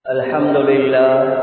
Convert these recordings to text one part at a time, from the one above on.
الحمد لله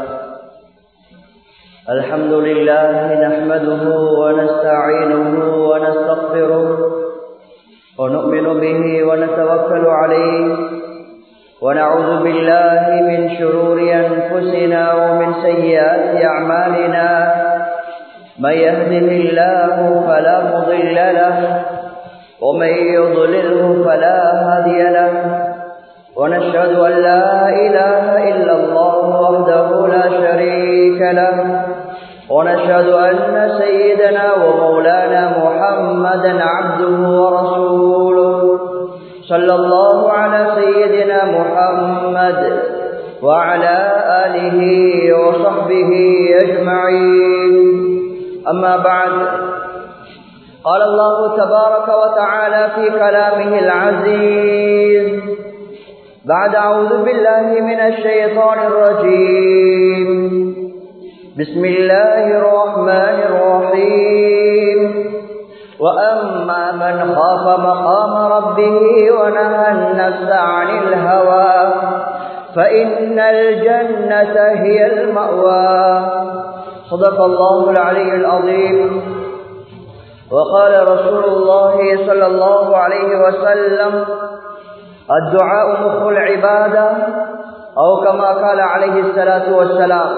الحمد لله نحمده ونستعينه ونستغفره ونؤمن به ونتوكل عليه ونعوذ بالله من شرور أنفسنا ومن سيئات أعمالنا من يهده الله فلا مضل له ومن يضلله فلا هادي له ونشهد أن لا إله إلا الله وحده لا شريك له ونشهد أن سيدنا ومولانا محمدا عبده ورسوله صلى الله على سيدنا محمد وعلى آله وصحبه أجمعين أما بعد قال الله تبارك وتعالى في كلامه العزيز بعد أعوذ بالله من الشيطان الرجيم بسم الله الرحمن الرحيم وأما من خاف مقام ربه ونهى النفس عن الهوى فإن الجنة هي المأوى صدق الله العلي العظيم وقال رسول الله صلى الله عليه وسلم الدعاء مخ العبادة أو كما قال عليه الصلاة والسلام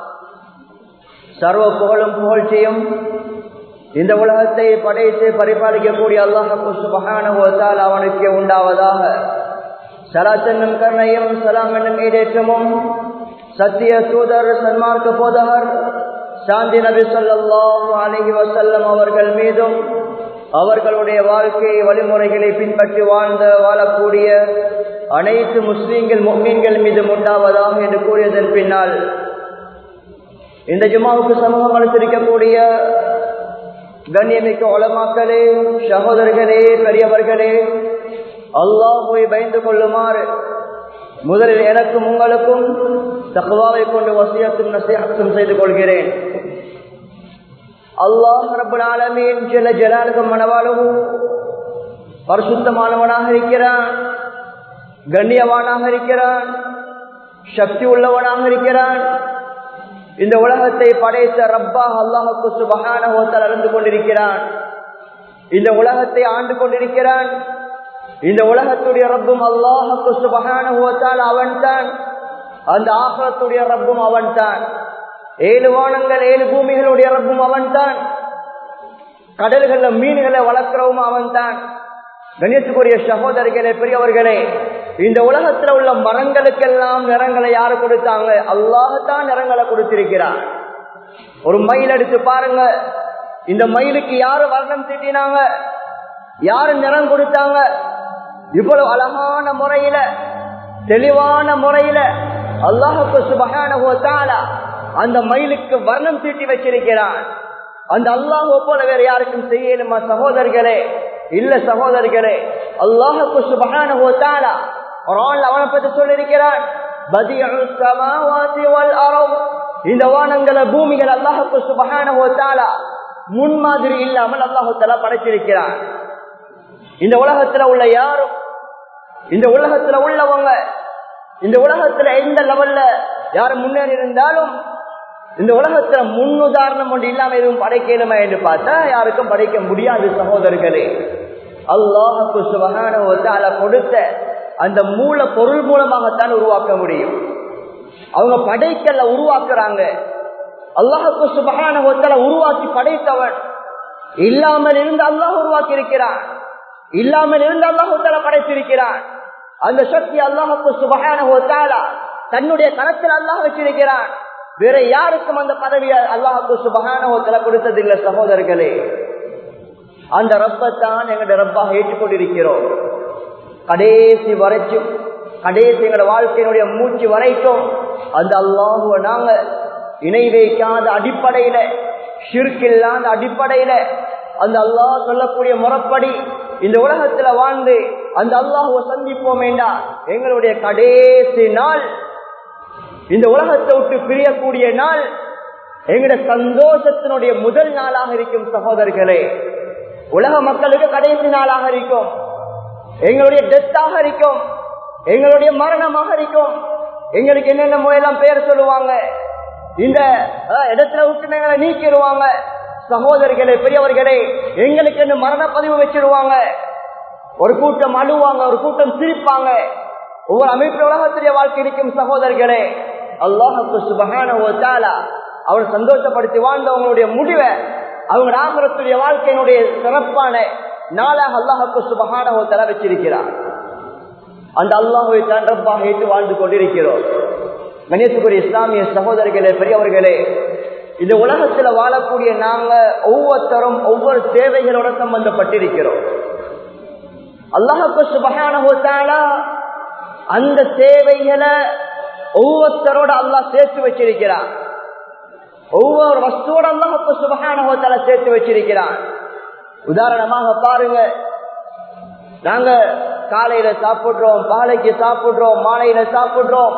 சர்வ புகழும் புகழ்ச்சியும் இந்த உலகத்தை படைத்து பரிபாலிக்கக்கூடிய அல்லாஹு சுபகானுவத்தால் அவனுக்கு உண்டாவதாக சலாத் என்னும் கருணையும் சலாம் என்னும் ஈடேற்றமும் சத்திய தூதர் சன்மார்க்க போதகர் சாந்தி நபி சொல்லாஹு அலஹி வசல்லம் அவர்கள் மீதும் அவர்களுடைய வாழ்க்கை வழிமுறைகளை பின்பற்றி வாழ்ந்த வாழக்கூடிய அனைத்து முஸ்லீம்கள் மீன்கள் மீதும் உண்டாவதாக என்று கூறியதன் பின்னால் இந்த ஜுமாவுக்கு சமூகம் அளித்திருக்கக்கூடிய கண்ணியமிக்க உலமாக்களே சகோதரர்களே பெரியவர்களே அல்லாஹுவை பயந்து கொள்ளுமாறு முதலில் எனக்கும் உங்களுக்கும் தகவாவை கொண்டு வசியத்தும் நசியத்தும் செய்து கொள்கிறேன் அல்லாஹ் ரபுல் ஆலமீன் ஜல ஜலாலுக்கும் மனவாளவும் பரிசுத்தமானவனாக இருக்கிறான் கண்ணியவானாக இருக்கிறான் சக்தி உள்ளவனாக இருக்கிறான் இந்த உலகத்தை படைத்த ரப்பா அல்லாஹுக்கு சுபகான ஹோத்தல் அறிந்து கொண்டிருக்கிறான் இந்த உலகத்தை ஆண்டு கொண்டிருக்கிறான் இந்த உலகத்துடைய ரப்பும் அல்லாஹுக்கு சுபகான ஹோத்தால் அவன் தான் அந்த ஆகலத்துடைய ரப்பும் அவன் தான் ஏழு வானங்கள் ஏழு பூமிகளுடைய ரப்பும் அவன் தான் கடல்கள்ல மீன்களை வளர்க்கிறவும் அவன் தான் கணியத்துக்குரிய சகோதரிகளே பெரியவர்களே இந்த உலகத்துல உள்ள மரங்களுக்கெல்லாம் நிறங்களை யாரு கொடுத்தாங்க அல்லாஹத்தான் நிறங்களை கொடுத்திருக்கிறார் ஒரு மயில் எடுத்து பாருங்க இந்த மயிலுக்கு யாரு வர்ணம் தீட்டினாங்க யாரு நிறம் கொடுத்தாங்க இவ்வளவு அழகான முறையில தெளிவான முறையில அல்லாஹுக்கு சுபகான அந்த மயிலுக்கு வர்ணம் தீட்டி வச்சிருக்கிறான் அந்த அல்லாஹோ போல வேற யாருக்கும் செய்யலுமா சகோதரர்களே இல்ல சகோதரர்களே அல்லாஹுக்கு சுபகான அவனை பத்தி சொல்லிருக்கிறான் இந்த வானங்களை பூமிகள் அல்லாஹுக்கு சுபகான முன்மாதிரி இல்லாமல் அல்லாஹு தலா படைச்சிருக்கிறான் இந்த உலகத்துல உள்ள யாரும் இந்த உலகத்துல உள்ளவங்க இந்த உலகத்துல எந்த லெவல்ல யாரும் முன்னேறி இருந்தாலும் இந்த உலகத்துல முன்னுதாரணம் ஒன்று இல்லாம எதுவும் படைக்கலுமா என்று பார்த்தா யாருக்கும் படைக்க முடியாது சகோதரர்களே அல்லாஹுக்கு சுபகான கொடுத்த அந்த மூல பொருள் மூலமாகத்தான் உருவாக்க முடியும் அவங்க படைக்கல உருவாக்குறாங்க அல்லாஹுக்கு சுபகான உருவாக்கி படைத்தவன் இல்லாமல் இருந்து அல்லாஹ் உருவாக்கி இருக்கிறான் இல்லாமல் இருந்து அல்லாஹால படைத்திருக்கிறான் அந்த சக்தி அல்லாஹுக்கு சுபகான தன்னுடைய கணத்தில் அல்லாஹ் வச்சிருக்கிறான் வேற யாருக்கும் அந்த பதவியை அல்லாஹுக்கு சுபகான கொடுத்ததில்லை சகோதரர்களே அந்த ரப்பத்தான் எங்களுடைய ரப்பாக ஏற்றுக்கொண்டிருக்கிறோம் கடைசி வரைக்கும் கடைசி எங்களோட வாழ்க்கையினுடைய மூச்சு வரைக்கும் அந்த அல்லாஹுவ நாங்க இணை வைக்காத அடிப்படையில ஷிர்கில்லாத அடிப்படையில அந்த அல்லாஹ் சொல்லக்கூடிய முறப்படி இந்த உலகத்துல வாழ்ந்து அந்த அல்லாஹுவ சந்திப்போம் வேண்டா எங்களுடைய கடைசி நாள் இந்த உலகத்தை விட்டு பிரியக்கூடிய நாள் எங்களுடைய சந்தோஷத்தினுடைய முதல் நாளாக இருக்கும் சகோதரர்களே உலக மக்களுக்கு கடைசி நாளாக இருக்கும் எங்களுடைய டெத்தாக இருக்கும் எங்களுடைய மரணமாக இருக்கும் எங்களுக்கு என்னென்ன எல்லாம் பேர் சொல்லுவாங்க இந்த அஹ், இடத்துல விட்டு எங்களை நீக்கிடுவாங்க சகோதரர்களே பெரியவர்களே எங்களுக்கு என்ன மரண பதிவு வச்சிருவாங்க ஒரு கூட்டம் அழுவாங்க ஒரு கூட்டம் சிரிப்பாங்க ஒவ்வொரு அமைப்பு உலகத்துடைய வாழ்க்கை இருக்கும் சகோதரர்களே அல்லாஹுக்கு சுபகான அவர் சந்தோஷப்படுத்தி வாழ்ந்தவங்களுடைய முடிவை அவங்க ஆகரத்துடைய வாழ்க்கையினுடைய சிறப்பான நாளாக அல்லாஹுக்கு சுபகான தர வச்சிருக்கிறார் அந்த அல்லாஹுவை தான் ரப்பாக ஏற்று வாழ்ந்து கொண்டிருக்கிறோம் கணேசுக்குரிய இஸ்லாமிய சகோதரர்களே பெரியவர்களே இந்த உலகத்துல வாழக்கூடிய நாங்க ஒவ்வொருத்தரும் ஒவ்வொரு தேவைகளோட சம்பந்தப்பட்டிருக்கிறோம் அல்லாஹுக்கு சுபகான அந்த தேவைகளை ஒவ்வொருத்தரோட அல்லாஹ் சேர்த்து வச்சிருக்கிறான் ஒவ்வொரு வஸ்துவோட அல்லாஹுக்கு சுபகான சேர்த்து வச்சிருக்கிறான் உதாரணமாக பாருங்க நாங்க காலையில சாப்பிடுறோம் பாலைக்கு சாப்பிடுறோம் மாலையில சாப்பிடுறோம்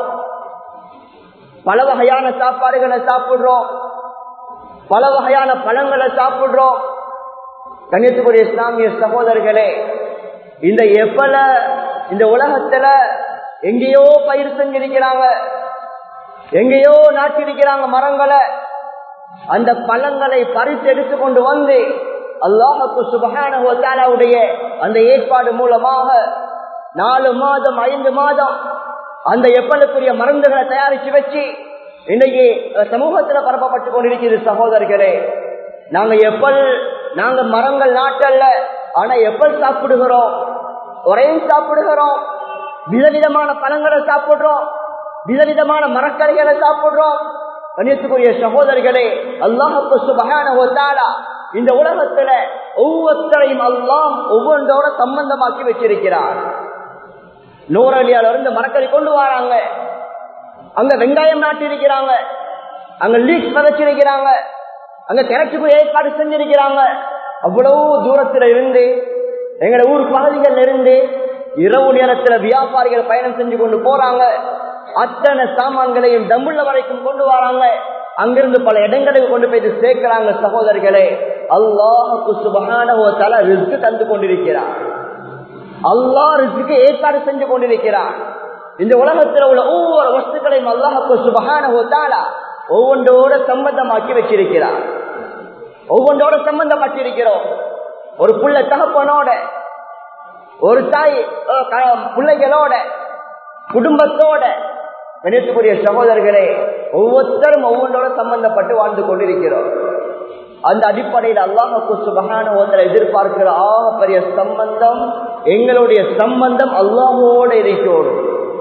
பல வகையான சாப்பாடுகளை சாப்பிடுறோம் பல வகையான பழங்களை சாப்பிடுறோம் கண்ணியத்துக்குரிய இஸ்லாமிய சகோதரர்களே இந்த எப்பல இந்த உலகத்துல எங்கேயோ பயிர் செஞ்சிருக்கிறாங்க எங்கேயோ நாட்டிருக்கிறாங்க மரங்களை அந்த பழங்களை பறித்து எடுத்து கொண்டு வந்து அல்லாஹுக்கு சுபகானுடைய அந்த ஏற்பாடு மூலமாக நாலு மாதம் ஐந்து மாதம் அந்த எப்பலுக்குரிய மருந்துகளை தயாரிச்சு வச்சு இன்னைக்கு சமூகத்துல பரப்பப்பட்டு கொண்டிருக்கிறது சகோதரர்களே நாங்க எப்பல் நாங்க மரங்கள் நாட்டல்ல ஆனா எப்பல் சாப்பிடுகிறோம் ஒரே சாப்பிடுகிறோம் விதவிதமான பழங்களை சாப்பிடுறோம் விதவிதமான மரக்கறிகளை சாப்பிடுறோம் கண்ணியத்துக்குரிய சகோதரர்களே அல்லாஹுக்கு சுபகான இந்த உலகத்துல ஒவ்வொருத்தரையும் அல்லாம் ஒவ்வொன்றோட சம்பந்தமாக்கி வச்சிருக்கிறார் நூறலியால இருந்து மரக்கறி கொண்டு வராங்க அங்க வெங்காயம் நாட்டிருக்கிறாங்க அங்க லீக் விதைச்சிருக்கிறாங்க அங்க திரைச்சுக்கு ஏற்பாடு செஞ்சிருக்கிறாங்க அவ்வளவு தூரத்துல இருந்து எங்கட ஊர் பகுதிகள் இருந்து இரவு நேரத்துல வியாபாரிகள் பயணம் செஞ்சு கொண்டு போறாங்க அத்தனை சாமான்களையும் டம்புள்ள வரைக்கும் கொண்டு வராங்க அங்கிருந்து பல இடங்களுக்கு கொண்டு போய் சேர்க்கிறாங்க சகோதரர்களே அல்லாஹுக்கு சுபகான தல ரிஸ்க் தந்து கொண்டிருக்கிறார் அல்லா ரிஸ்க்கு ஏற்பாடு செஞ்சு கொண்டிருக்கிறார் இந்த உலகத்தில் உள்ள ஒவ்வொரு வஸ்துக்களையும் அல்லாஹுக்கு சுபகான ஒவ்வொன்றோட சம்பந்தமாக்கி வச்சிருக்கிறார் ஒவ்வொன்றோட சம்பந்தப்பட்டிருக்கிறோம் ஒரு புள்ள தகப்பனோட ஒரு தாய் பிள்ளைகளோட குடும்பத்தோட கணியத்துக்குரிய சகோதரர்களே ஒவ்வொருத்தரும் ஒவ்வொன்றோட சம்பந்தப்பட்டு வாழ்ந்து கொண்டிருக்கிறோம் அந்த அடிப்படையில் அல்லாஹுக்கு சுபகான ஒருத்தரை எதிர்பார்க்கிற ஆக பெரிய சம்பந்தம் எங்களுடைய சம்பந்தம் அல்லாஹோட இருக்கணும்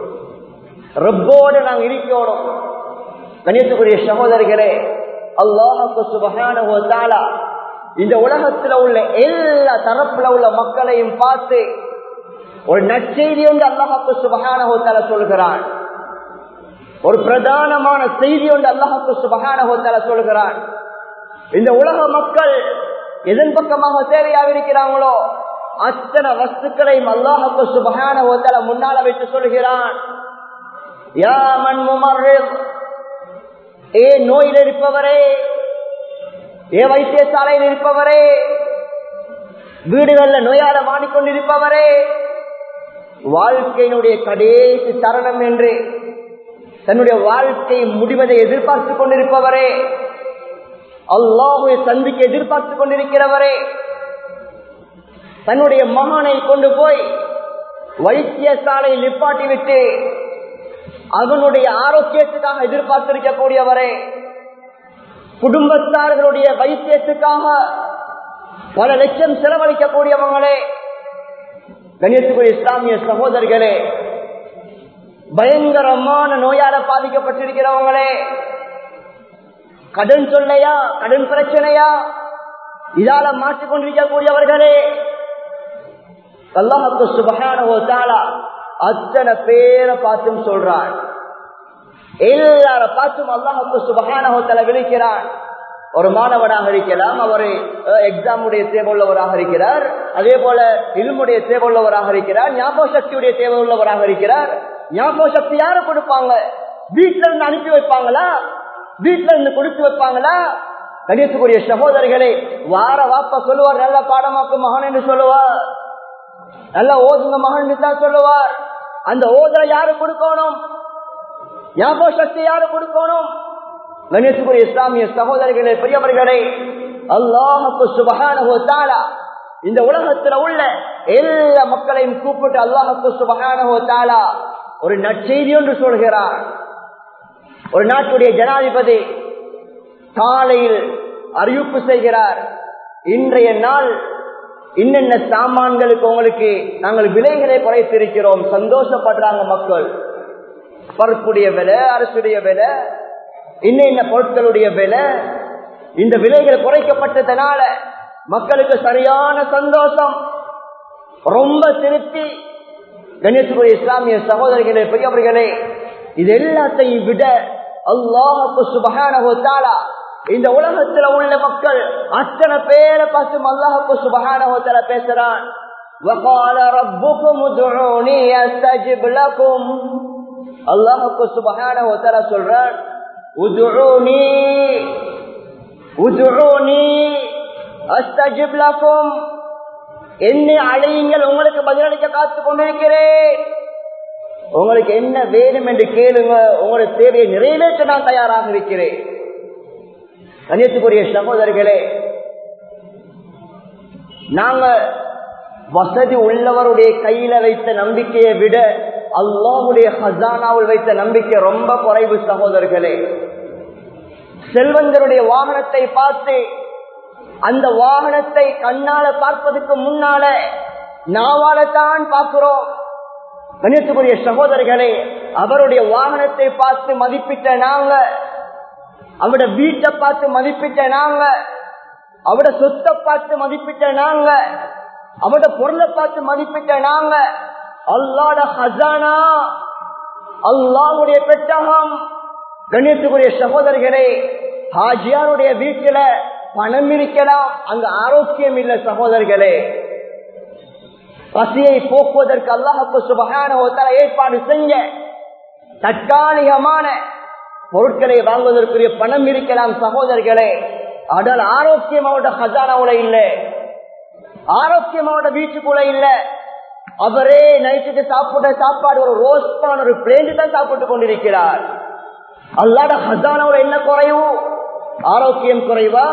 ரப்போட நாங்க இருக்கணும் கணியத்துக்குரிய சகோதரர்களே அல்லாஹுக்கு சுபகான இந்த உலகத்துல உள்ள எல்லா தரப்புல உள்ள மக்களையும் பார்த்து ஒரு நற்செய்தி ஒன்று அல்லாஹாக்கு சுபகான சொல்கிறான் ஒரு பிரதானமான செய்தி ஒன்று அல்லாஹாக்கு சுபகான சொல்கிறான் இந்த உலக மக்கள் எதன் பக்கமாக தேவையாக இருக்கிறாங்களோ அத்தனை வஸ்துக்களையும் அல்லாஹாக்கு சுபகான முன்னால வைத்து சொல்கிறான் யா மண் ஏ நோயில் இருப்பவரே ஏ வைத்தியசாலையில் இருப்பவரே வீடுகள்ல நோயால மாடிக்கொண்டிருப்பவரே வாழ்க்கையினுடைய கடைசி தருணம் என்று தன்னுடைய வாழ்க்கை முடிவதை எதிர்பார்த்து கொண்டிருப்பவரே அல்லாஹுவை சந்திக்க எதிர்பார்த்து கொண்டிருக்கிறவரே தன்னுடைய மகனை கொண்டு போய் வைத்தியசாலையில் நிப்பாட்டி விட்டு அவனுடைய ஆரோக்கியத்துக்காக எதிர்பார்த்திருக்கக்கூடியவரே குடும்பத்தார்களுடைய வைத்தியத்துக்காக பல லட்சம் செலவழிக்கக்கூடியவங்களே கணியத்துக்குரிய இஸ்லாமிய சகோதரர்களே பயங்கரமான நோயால பாதிக்கப்பட்டிருக்கிறவங்களே கடன் சொல்லையா கடன் பிரச்சனையா இதால மாற்றிக்கொண்டிருக்கக்கூடியவர்களே அல்லாஹுக்கு சுபகான அத்தனை பேரை பார்த்தும் சொல்றான் எல்லார பார்த்தும் அல்லாஹுக்கு சுபகான விழிக்கிறான் ஒரு மாணவனாக இருக்கலாம் அவர் எக்ஸாமுடைய தேவை உள்ளவராக இருக்கிறார் அதே போல இல்முடைய தேவை உள்ளவராக இருக்கிறார் ஞாபக சக்தியுடைய தேவை உள்ளவராக இருக்கிறார் ஞாபக சக்தி யாரு கொடுப்பாங்க வீட்டுல இருந்து அனுப்பி வைப்பாங்களா வீட்டுல இருந்து கொடுத்து வைப்பாங்களா கணியத்துக்குரிய சகோதரர்களே வார வாப்பா சொல்லுவார் நல்ல பாடமாக்கு மகன் என்று சொல்லுவார் நல்ல ஓதுங்க மகன் தான் சொல்லுவார் அந்த ஓதலை யாரு கொடுக்கணும் ஞாபக சக்தி யாரு கொடுக்கணும் கணேசுக்குரிய இஸ்லாமிய சகோதரர்களே பெரியவர்களே அல்லாஹுக்கு சுபகானஹோ தாலா இந்த உலகத்துல உள்ள எல்லா மக்களையும் கூப்பிட்டு அல்லாஹுக்கு சுபகானஹோ தாலா ஒரு நற்செய்தி ஒன்று சொல்கிறார் ஒரு நாட்டுடைய ஜனாதிபதி காலையில் அறிவிப்பு செய்கிறார் இன்றைய நாள் இன்னென்ன சாமான்களுக்கு உங்களுக்கு நாங்கள் விலைகளை குறைத்திருக்கிறோம் சந்தோஷப்படுறாங்க மக்கள் பருப்புடைய விலை அரசுடைய விலை இன்ன பொருட்களுடைய விலை இந்த விலைகள் குறைக்கப்பட்டதனால மக்களுக்கு சரியான சந்தோஷம் ரொம்ப திருப்தி கணேசுக்குரிய இஸ்லாமிய சகோதரிகளே பெரியவர்களே இது எல்லாத்தையும் விட அல்லாஹுக்கு சுபகானகோத்தாலா இந்த உலகத்துல உள்ள மக்கள் அத்தனை பேரை பார்த்து அல்லாஹுக்கு சுபகானகோத்தால பேசுறான் وقال ربكم ادعوني استجب لكم அல்லாஹுக்கு சுபகானகோத்தாலா சொல்றான் உதுஊனி உதுஊனி அஸ்தஜிப் லக்கும் என்னை அழையுங்கள் உங்களுக்கு பதிலளிக்க காத்து கொண்டிருக்கிறேன் உங்களுக்கு என்ன வேணும் என்று கேளுங்க உங்களுடைய தேவையை நிறைவேற்ற நான் தயாராக இருக்கிறேன் கண்ணியத்துக்குரிய சகோதரர்களே நாங்க வசதி உள்ளவருடைய கையில வைத்த நம்பிக்கையை விட அல்லாஹுடைய ஹசானாவில் வைத்த நம்பிக்கை ரொம்ப குறைவு சகோதரர்களே செல்வந்தருடைய வாகனத்தை பார்த்து அந்த வாகனத்தை கண்ணால பார்ப்பதற்கு முன்னால நாவால தான் பார்க்கிறோம் கணியத்துக்குரிய சகோதரர்களே அவருடைய வாகனத்தை பார்த்து மதிப்பிட்ட நாங்க அவட வீட்டை பார்த்து மதிப்பிட்ட நாங்க அவட சொத்தை பார்த்து மதிப்பிட்ட நாங்க அவட பொருளை பார்த்து மதிப்பிட்ட நாங்க அல்லாட ஹசானா அல்லாவுடைய பெட்டகம் கணியத்துக்குரிய சகோதரர்களே ஹாஜியாருடைய வீட்டுல பணம் இருக்கலாம் அங்க ஆரோக்கியம் இல்லை சகோதரர்களே பசியை போக்குவதற்கு அல்லாஹுக்கு சுபகான ஏற்பாடு செஞ்ச தற்காலிகமான பொருட்களை வாங்குவதற்குரிய பணம் இருக்கலாம் சகோதரர்களே அடல் ஆரோக்கியம் அவட ஹசானாவுல இல்ல ஆரோக்கியம் அவட வீட்டுக்குள்ள இல்ல அவரே நைட்டுக்கு சாப்பிட்ட சாப்பாடு ஒரு ரோஸ்டான ஒரு பிளேண்டு தான் சாப்பிட்டு கொண்டிருக்கிறார் அல்லாட ஹசானாவோட என்ன குறைவு ஆரோக்கியம் குறைவா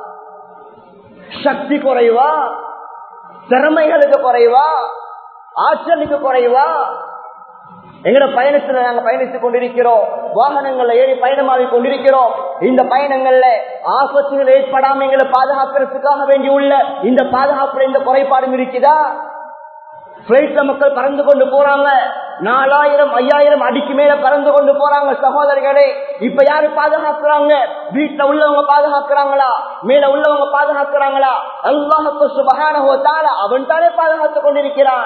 சக்தி குறைவா திறமைகளுக்கு குறைவா ஆற்றலுக்கு குறைவா எங்கட பயணத்துல நாங்க பயணித்துக் கொண்டிருக்கிறோம் வாகனங்கள்ல ஏறி பயணமாகி கொண்டிருக்கிறோம் இந்த பயணங்கள்ல ஆபத்துகள் ஏற்படாம எங்களை பாதுகாக்கிறதுக்காக வேண்டி உள்ள இந்த பாதுகாப்புல இந்த குறைபாடும் இருக்குதா பிளைட்ல மக்கள் பறந்து கொண்டு போறாங்க நாலாயிரம் ஐயாயிரம் அடிக்கு மேல பறந்து கொண்டு போறாங்க சகோதரர்களே இப்ப யாரு பாதுகாக்கிறாங்க வீட்டுல உள்ளவங்க பாதுகாக்கிறாங்களா மேல உள்ளவங்க பாதுகாக்கிறாங்களா அல்லாஹுக்கு சுபகான அவன் தானே பாதுகாத்துக் கொண்டிருக்கிறான்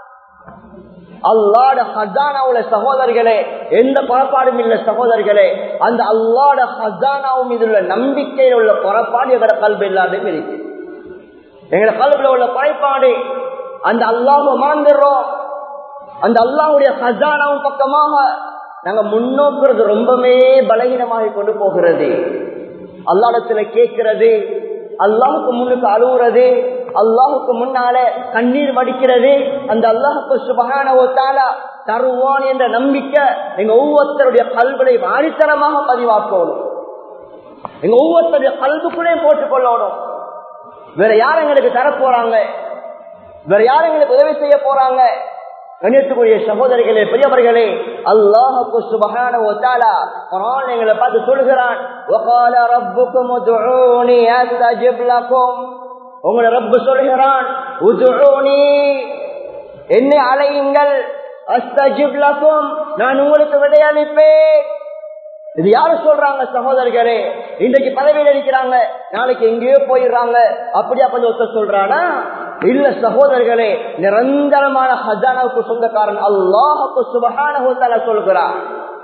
அல்லாட ஹசானாவுல சகோதரர்களே எந்த குறைபாடும் இல்ல சகோதரர்களே அந்த அல்லாட ஹசானாவும் இதுல நம்பிக்கையில் உள்ள குறைபாடு எங்கட கல்வி இல்லாதையும் இருக்கு எங்கட கல்வியில உள்ள குறைபாடு அந்த அல்லாஹ மறந்துடுறோம் அந்த அல்லாஹுடைய ஹசானாவும் பக்கமாக நாங்க முன்னோக்குறது ரொம்பவே பலகீனமாக கொண்டு போகிறது அல்லாடத்துல கேட்கிறது அல்லாஹுக்கு முன்னுக்கு அழுகுறது அல்லாஹுக்கு முன்னால கண்ணீர் வடிக்கிறது அந்த அல்லாஹுக்கு சுபகான ஒத்தாலா தருவான் என்ற நம்பிக்கை எங்க ஒவ்வொருத்தருடைய கல்வியை வாரித்தனமாக பதிவாக்கணும் எங்க ஒவ்வொருத்தருடைய கல்விக்குள்ளே போட்டுக் கொள்ளணும் வேற யார் எங்களுக்கு தரப்போறாங்க வேற யார் எங்களுக்கு உதவி செய்ய போறாங்க கண்ணியத்துக்குரிய சகோதரிகளே பெரியவர்களே அல்லாஹுக்கு சுபகான ஒத்தாலா குரான் எங்களை பார்த்து சொல்கிறான் وَقَالَ رَبُّكُمُ ادْعُونِي أَسْتَجِبْ لَكُمْ உங்களை ரப்பு சொல்கிறான் உதுஊனி என்னை அலையுங்கள் அஸ்தஜிப் லக்கும் நான் உங்களுக்கு விடையளிப்பேன் இது யாரு சொல்றாங்க சகோதரர்களே இன்றைக்கு பதவியில் இருக்கிறாங்க நாளைக்கு எங்கேயோ போயிடுறாங்க அப்படியா கொஞ்சம் ஒருத்தர் சொல்றானா இல்ல சகோதரர்களே நிரந்தரமான ஹஜானாவுக்கு சொந்தக்காரன் அல்லாஹுக்கு சுபகான சொல்கிறார்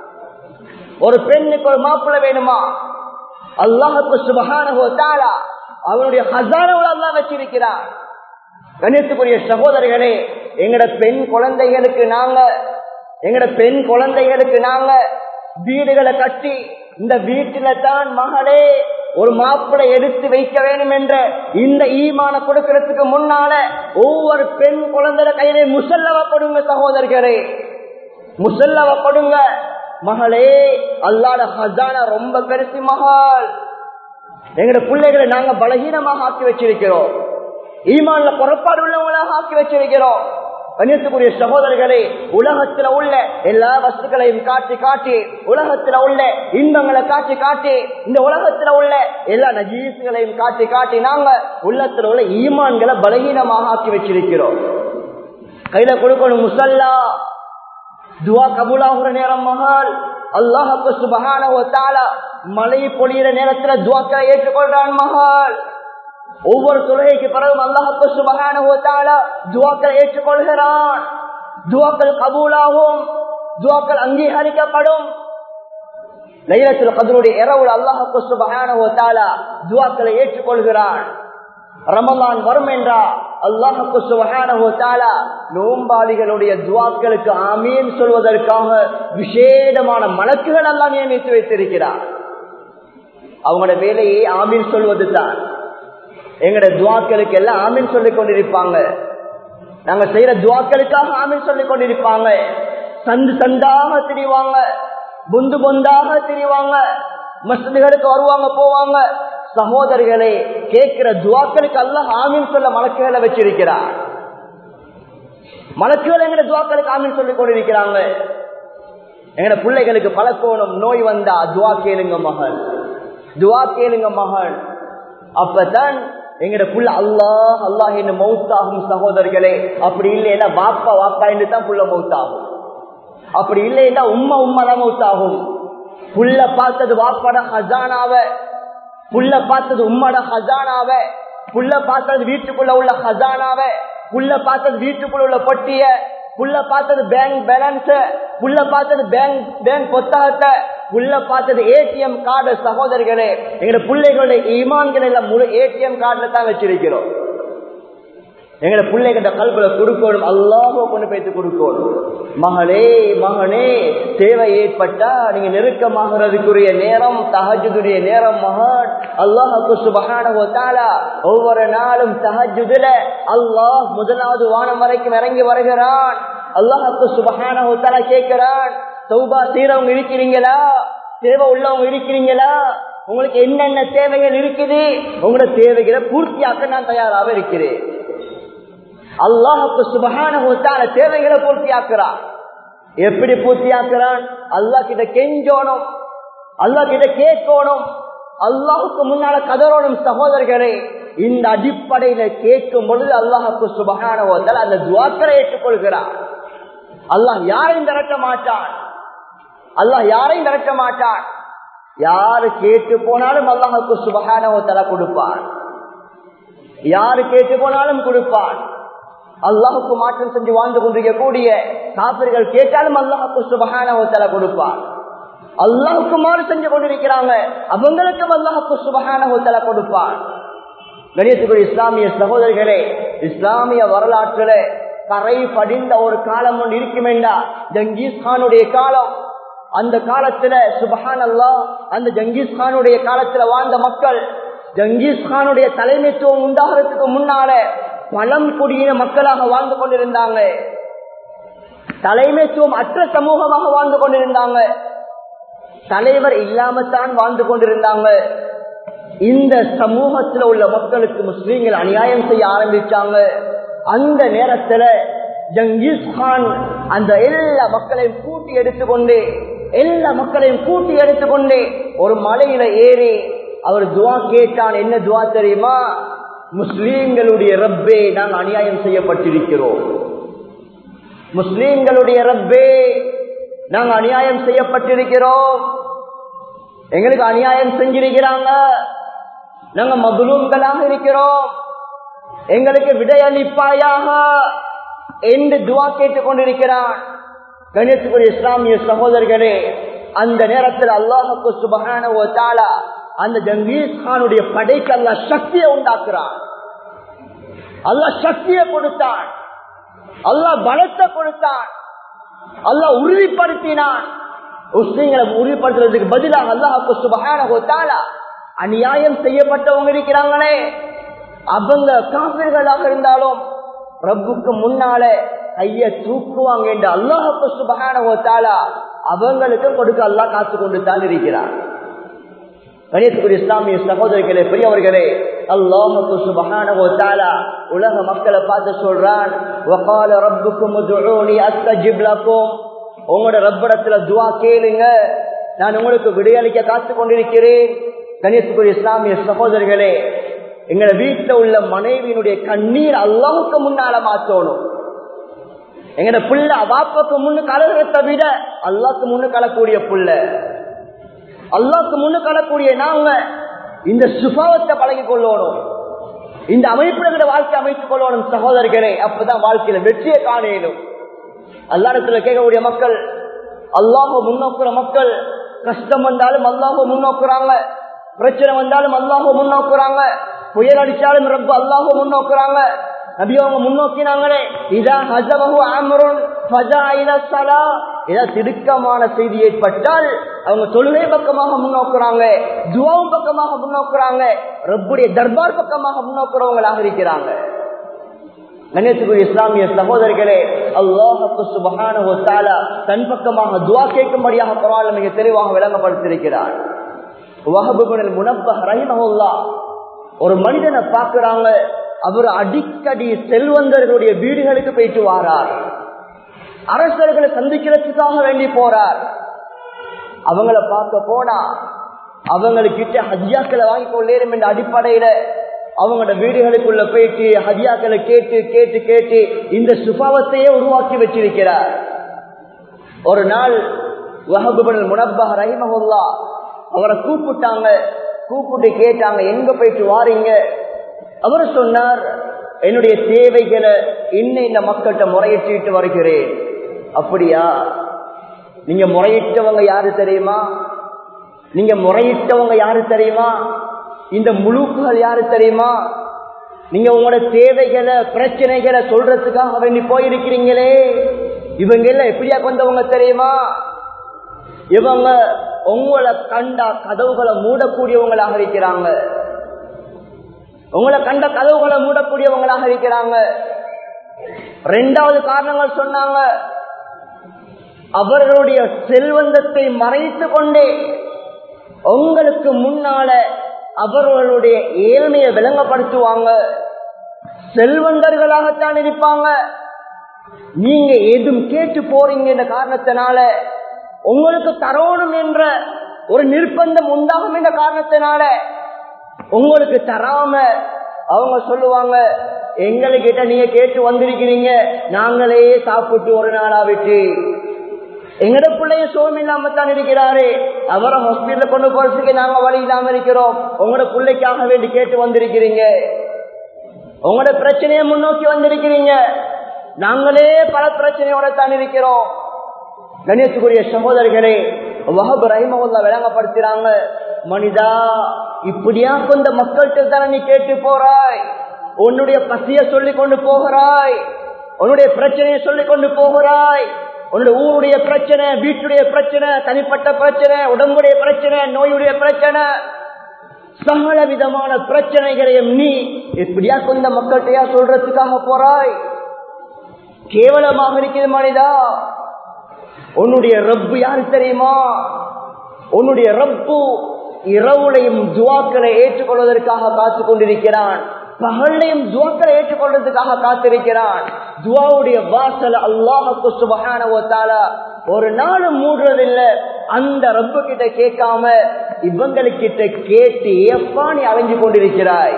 ஒரு பெண்ணுக்கு ஒரு மாப்பிள்ளை வேணுமா அல்லாஹுக்கு சுபகான அவனுடைய ஹசானவுல எல்லாம் வச்சிருக்கிறார் கணியத்துக்குரிய சகோதரர்களே எங்கட பெண் குழந்தைகளுக்கு நாங்க எங்கட பெண் குழந்தைகளுக்கு நாங்க வீடுகளை கட்டி இந்த வீட்டில தான் மகளே ஒரு மாப்பிளை எடுத்து வைக்க வேண்டும் என்ற இந்த ஈமான கொடுக்கறதுக்கு முன்னால ஒவ்வொரு பெண் குழந்தை கையிலே முசல்லவ கொடுங்க சகோதரர்களே முசல்லவ கொடுங்க மகளே அல்லாட ஹசானா ரொம்ப பெருசு மகள் எங்கட பிள்ளைகளை நாங்க பலகீனமாக ஆக்கி வச்சிருக்கிறோம் ஈமான்ல புறப்பாடு உள்ளவங்களாக ஆக்கி வச்சிருக்கிறோம் கண்ணியத்துக்குரிய சகோதரர்களே உலகத்துல உள்ள எல்லா வஸ்துக்களையும் காட்டி காட்டி உலகத்துல உள்ள இன்பங்களை காட்டி காட்டி இந்த உலகத்துல உள்ள எல்லா நஜீசுகளையும் காட்டி காட்டி நாங்க உள்ளத்துல உள்ள ஈமான்களை பலகீனமாக ஆக்கி வச்சிருக்கிறோம் கையில கொடுக்கணும் முசல்லா துவா கபூலாகிற நேரம் மகால் அல்லாஹுக்கு சுபகான மழை பொழியிற நேரத்துல துவாக்களை ஏற்றுக்கொள்றான் மகால் ஒவ்வொரு தொழுகைக்கு பிறகும் அல்லாஹுக்கு சுபகான துவாக்களை ஏற்றுக்கொள்கிறான் துவாக்கள் கபூலாகும் துவாக்கள் அங்கீகரிக்கப்படும் லைலத்தில் கதருடைய இரவுல அல்லாஹுக்கு சுபகான துவாக்களை ஏற்றுக்கொள்கிறான் ரமலான் வரும் என்றா அல்லாஹுக்கு சுபகான நோம்பாளிகளுடைய துவாக்களுக்கு ஆமீன் சொல்வதற்காக விசேடமான மலக்குகள் எல்லாம் நியமித்து வைத்திருக்கிறார் அவங்களோட வேலையை ஆமீன் சொல்வது தான் எங்கட துவாக்களுக்கு எல்லாம் ஆமீன் சொல்லிக் கொண்டிருப்பாங்க நாங்க செய்யற துவாக்களுக்காக ஆமீன் சொல்லிக் கொண்டிருப்பாங்க சந்து சந்தாக திரிவாங்க பொந்து பொந்தாக திரிவாங்க மஸ்திகளுக்கு வருவாங்க போவாங்க சகோதரிகளே கேட்கிற துவாக்களுக்கு அல்ல ஆமீன் சொல்ல மலக்குகளை வச்சிருக்கிறார் மலக்குகள் எங்கட துவாக்களுக்கு ஆமீன் சொல்லிக் கொண்டிருக்கிறாங்க எங்கட பிள்ளைகளுக்கு பழக்கோணம் நோய் வந்தா துவா கேளுங்க மகன் துவா கேளுங்க மகன் அப்பதான் எங்கட புள்ள அல்லாஹ் அல்லாஹ் என்ன மௌத்தாகும் சகோதரர்களே அப்படி இல்லைன்னா வாப்பா வாப்பா என்று தான் புள்ள மௌத்தாகும் அப்படி இல்லைன்னா உம்மா உம்மா தான் மௌத்தாகும் புள்ள பார்த்தது வாப்பாட ஹசானாவ புள்ள பார்த்தது உம்மட ஹசானாவ புள்ள பார்த்தது வீட்டுக்குள்ள உள்ள ஹசானாவ புள்ள பார்த்தது வீட்டுக்குள்ள உள்ள பொட்டிய புள்ள பார்த்தது பேங்க் பேலன்ஸ் புள்ள பார்த்தது பேங்க் பேங்க் புத்தகத்தை புள்ள பார்த்தது ஏடிஎம் கார்டு சகோதரிகளே எங்க பிள்ளைகளுடைய ஈமான்கள் எல்லாம் முழு ஏடிஎம் கார்டுல தான் வச்சிருக்கிறோம் எங்கட பிள்ளைகிட்ட கல்புல கொடுக்கணும் அல்லாஹோ கொண்டு போய்த்து கொடுக்கணும் மகளே மகனே தேவை ஏற்பட்டா நீங்க நெருக்கமாகிறதுக்குரிய நேரம் தஹஜுடைய நேரம் மகன் அல்லாஹு சுபகான ஒவ்வொரு நாளும் தஹஜுதுல அல்லாஹ் முதலாவது வானம் வரைக்கும் இறங்கி வருகிறான் அல்லாஹு சுபகான கேட்கிறான் சௌபா சீரவங்க இருக்கிறீங்களா தேவை உள்ளவங்க இருக்கிறீங்களா உங்களுக்கு என்னென்ன தேவைகள் இருக்குது உங்களோட தேவைகளை பூர்த்தியாக்க நான் தயாராக இருக்கிறேன் அல்லாஹுக்கு சுபகான தேவைகளை பூர்த்தியாக்குறான் எப்படி பூர்த்தியாக்குறான் அல்லாஹ் கிட்ட கெஞ்சோணும் அல்லாஹ் கிட்ட கேட்கணும் அல்லாஹுக்கு முன்னால கதறோடும் சகோதரர்களே இந்த அடிப்படையில கேட்கும் பொழுது அல்லாஹுக்கு சுபகான அந்த துவாக்கரை ஏற்றுக்கொள்கிறான் அல்லாஹ் யாரையும் திரட்ட மாட்டான் அல்லாஹ் யாரையும் திரட்ட மாட்டான் யாரு கேட்டு போனாலும் அல்லாஹுக்கு சுபகான தலை கொடுப்பான் யாரு கேட்டு போனாலும் கொடுப்பான் அல்லாஹுக்கு மாற்றம் செஞ்சு வாழ்ந்து கொண்டிருக்கக்கூடிய காப்பிர்கள் கேட்டாலும் அல்லாஹுக்கு சுபகான தலை கொடுப்பான் அல்லாஹுக்கு மாறு செஞ்சு கொண்டிருக்கிறாங்க அவங்களுக்கும் அல்லாஹுக்கு சுபகான தலை கொடுப்பான் கணியத்துக்குரிய இஸ்லாமிய சகோதரிகளே இஸ்லாமிய வரலாற்றுல கரை படிந்த ஒரு காலம் ஒன்று இருக்குமெண்டா ஜங்கீஸ் கானுடைய காலம் அந்த காலத்துல சுபஹான் அல்லா அந்த ஜங்கீஸ் கானுடைய காலத்துல வாழ்ந்த மக்கள் ஜங்கீஸ் கானுடைய தலைமைத்துவம் உண்டாகிறதுக்கு முன்னால பழம் குடியின மக்களாக வாழ்ந்து கொண்டிருந்தாங்க தலைமைத்துவம் அற்ற சமூகமாக வாழ்ந்து கொண்டிருந்தாங்க தலைவர் இல்லாமத்தான் வாழ்ந்து கொண்டிருந்தாங்க இந்த சமூகத்துல உள்ள மக்களுக்கு முஸ்லீம்கள் அநியாயம் செய்ய ஆரம்பிச்சாங்க அந்த நேரத்துல ஜங்கீஸ் கான் அந்த எல்லா மக்களையும் கூட்டி எடுத்துக்கொண்டு எல்லா மக்களையும் கூட்டி எடுத்துக்கொண்டு ஒரு மலையில ஏறி அவர் துவா கேட்டான் என்ன துவா தெரியுமா முஸ்லீம்களுடைய ரப்பே நாங்கள் அநியாயம் செய்யப்பட்டிருக்கிறோம் முஸ்லீம்களுடைய ரப்பே நாங்கள் அநியாயம் செய்யப்பட்டிருக்கிறோம் எங்களுக்கு அநியாயம் செஞ்சிருக்கிறாங்க நாங்க மதுலூம்களாக இருக்கிறோம் எங்களுக்கு விடையளிப்பாயாக என்று துவா கேட்டுக் கொண்டிருக்கிறான் கணியத்துக்குரிய இஸ்லாமிய சகோதரர்களே அந்த நேரத்தில் அல்லாஹுக்கு சுபகான ஓ தாலா அந்த ஜங்கீஸ் கானுடைய படைக்கு அல்ல சக்தியை உண்டாக்குறான் அல்லாஹ் சக்தியை கொடுத்தான் அல்லாஹ் பலத்தை கொடுத்தான் அல்லாஹ் உறுதிப்படுத்தினான் முஸ்லீம்களை உறுதிப்படுத்துறதுக்கு பதிலாக அல்லாஹுக்கு சுபகான ஓ தாலா அநியாயம் செய்யப்பட்டவங்க இருக்கிறாங்களே அவங்க காவிர்களாக இருந்தாலும் ரப்புக்கு முன்னால கைய தூக்குவாங்க என்று அல்லாஹுக்கு சுபகான ஓ தாலா அவங்களுக்கும் கொடுக்க அல்லா காத்து கொண்டு தான் இருக்கிறார் கணியத்துக்குரிய இஸ்லாமிய சகோதரிகளே பெரியவர்களே அல்லாஹுக்கு சுபஹானஹு தஆலா உலக மக்களை பார்த்து சொல்றான் வகால ரப்புக்கும் உதுஊனி அஸ்தஜிப் லக்கும் உங்களோட ரப்பிடத்துல துஆ கேளுங்க நான் உங்களுக்கு விடையளிக்க காத்து கொண்டிருக்கிறேன் கணியத்துக்குரிய இஸ்லாமிய சகோதரிகளே எங்களை வீட்டுல உள்ள மனைவியினுடைய கண்ணீர் அல்லாஹுக்கு முன்னால மாத்தணும் எங்கட புள்ள வாப்பக்கு முன்னு கலகிறத விட அல்லாக்கு முன்னு கலக்கூடிய புள்ள அல்லாக்கு முன்னு கலக்கூடிய நாங்க இந்த சுபாவத்தை பழகி கொள்ளணும் இந்த அமைப்புல வாழ்க்கை அமைத்துக் கொள்ளணும் சகோதரர்களே அப்பதான் வாழ்க்கையில வெற்றியை காணணும் அல்லாடத்துல கேட்கக்கூடிய மக்கள் அல்லாஹ முன்னோக்குற மக்கள் கஷ்டம் வந்தாலும் அல்லாஹ முன்னோக்குறாங்க பிரச்சனை வந்தாலும் அல்லாஹ முன்னோக்குறாங்க புயல் அடிச்சாலும் ரொம்ப அல்லாஹ முன்னோக்குறாங்க நபி அவங்க முன்னோக்கினாங்களே இதான் ஹசமஹு ஆமருன் ஃபஜா இல ஸலா ஏதா திடுக்கமான செய்தி ஏற்பட்டால் அவங்க தொழுகை பக்கமாக முன்னோக்குறாங்க துவாவும் பக்கமாக முன்னோக்குறாங்க ரப்புடைய தர்பார் பக்கமாக முன்னோக்குறவங்களாக இருக்கிறாங்க கணேசுக்குரிய இஸ்லாமிய சகோதரிகளே அல்லாஹுக்கு சுபஹானஹு தஆலா தன் பக்கமாக துவா கேட்கும்படியாக குர்ஆன்ல மிக தெளிவாக விளங்கப்படுத்தியிருக்கிறார் வஹப் இப்னு முனப்பஹ் ரஹிமஹுல்லாஹ் ஒரு மனிதனை பார்க்கறாங்க அவர் அடிக்கடி செல்வந்தர்களுடைய வீடுகளுக்கு போயிட்டு வாரார் அரசர்களை சந்திக்கிறதுக்காக வேண்டி போறார் அவங்கள பார்க்க போனா அவங்களுக்கிட்ட ஹஜ்யாக்களை வாங்கி கொள்ளேரும் என்ற அடிப்படையில அவங்களோட வீடுகளுக்குள்ள போயிட்டு ஹஜ்யாக்களை கேட்டு கேட்டு கேட்டு இந்த சுபாவத்தையே உருவாக்கி வச்சிருக்கிறார் ஒரு நாள் வஹபுபன் முனப்பா ரஹிமஹுல்லா அவரை கூப்பிட்டாங்க கூப்பிட்டு கேட்டாங்க எங்க போயிட்டு வாரீங்க அவர் சொன்னார் என்னுடைய தேவைகளை இன்னும் இந்த மக்கள்கிட்ட முறையிட்டு வருகிறேன் அப்படியா நீங்க முறையிட்டவங்க யாரு தெரியுமா நீங்க முறையிட்டவங்க யாரு தெரியுமா இந்த முழுக்குகள் யாரு தெரியுமா நீங்க உங்களோட தேவைகளை பிரச்சனைகளை சொல்றதுக்காக வேண்டி போயிருக்கிறீங்களே இவங்க எல்லாம் எப்படியா கொண்டவங்க தெரியுமா இவங்க உங்களை கண்டா கதவுகளை மூடக்கூடியவங்களாக இருக்கிறாங்க உங்களை கண்ட கதவுகளை மூடக்கூடியவங்களாக இருக்கிறாங்க ரெண்டாவது காரணங்கள் சொன்னாங்க அவர்களுடைய செல்வந்தத்தை மறைத்து கொண்டே உங்களுக்கு முன்னால அவர்களுடைய ஏழ்மையை விளங்கப்படுத்துவாங்க செல்வந்தர்களாகத்தான் இருப்பாங்க நீங்க எதுவும் கேட்டு போறீங்க என்ற காரணத்தினால உங்களுக்கு தரணும் என்ற ஒரு நிர்பந்தம் உண்டாகும் என்ற காரணத்தினால உங்களுக்கு தராம அவங்க சொல்லுவாங்க எங்ககிட்ட நீங்க கேட்டு வந்திருக்கிறீங்க நாங்களே சாப்பிட்டு ஒரு நாளா விட்டு எங்கட பிள்ளைய சோம் இல்லாம தான் இருக்கிறாரு அவரை ஹாஸ்பிட்டல கொண்டு போறதுக்கு நாங்க வழி இல்லாம இருக்கிறோம் உங்களோட பிள்ளைக்காக வேண்டி கேட்டு வந்திருக்கிறீங்க உங்களோட பிரச்சனையை முன்னோக்கி வந்திருக்கிறீங்க நாங்களே பல பிரச்சனையோட தான் இருக்கிறோம் கணேசுக்குரிய சகோதரர்களே வஹப் ரஹிமவுல்லா விளங்கப்படுத்துறாங்க மனிதா இப்படியா கொண்ட மக்கள்கிட்ட தானே நீ கேட்டு போறாய் உன்னுடைய பசிய சொல்லி கொண்டு போகிறாய் உன்னுடைய பிரச்சனையை சொல்லி கொண்டு போகிறாய் உன்னுடைய ஊருடைய பிரச்சனை வீட்டுடைய பிரச்சனை தனிப்பட்ட பிரச்சனை உடம்புடைய பிரச்சனை நோயுடைய பிரச்சனை சகல விதமான பிரச்சனைகளையும் நீ எப்படியா கொண்ட மக்கள்கிட்டயா சொல்றதுக்காக போறாய் கேவலமாக இருக்கிறது மனிதா உன்னுடைய ரப்பு யாரு தெரியுமா உன்னுடைய ரப்பு இரவுலையும் துவாக்களை ஏற்றுக்கொள்வதற்காக காத்துக் கொண்டிருக்கிறான் பகலையும் துவாக்களை ஏற்றுக்கொள்றதுக்காக காத்திருக்கிறான் துவாவுடைய வாசல் அல்லாஹுக்கு சுபகான ஒரு நாளும் மூடுறதில்லை அந்த ரப்பு கிட்ட கேட்காம இவங்களுக்கிட்ட கேட்டு எப்பா நீ அலைஞ்சு கொண்டிருக்கிறாய்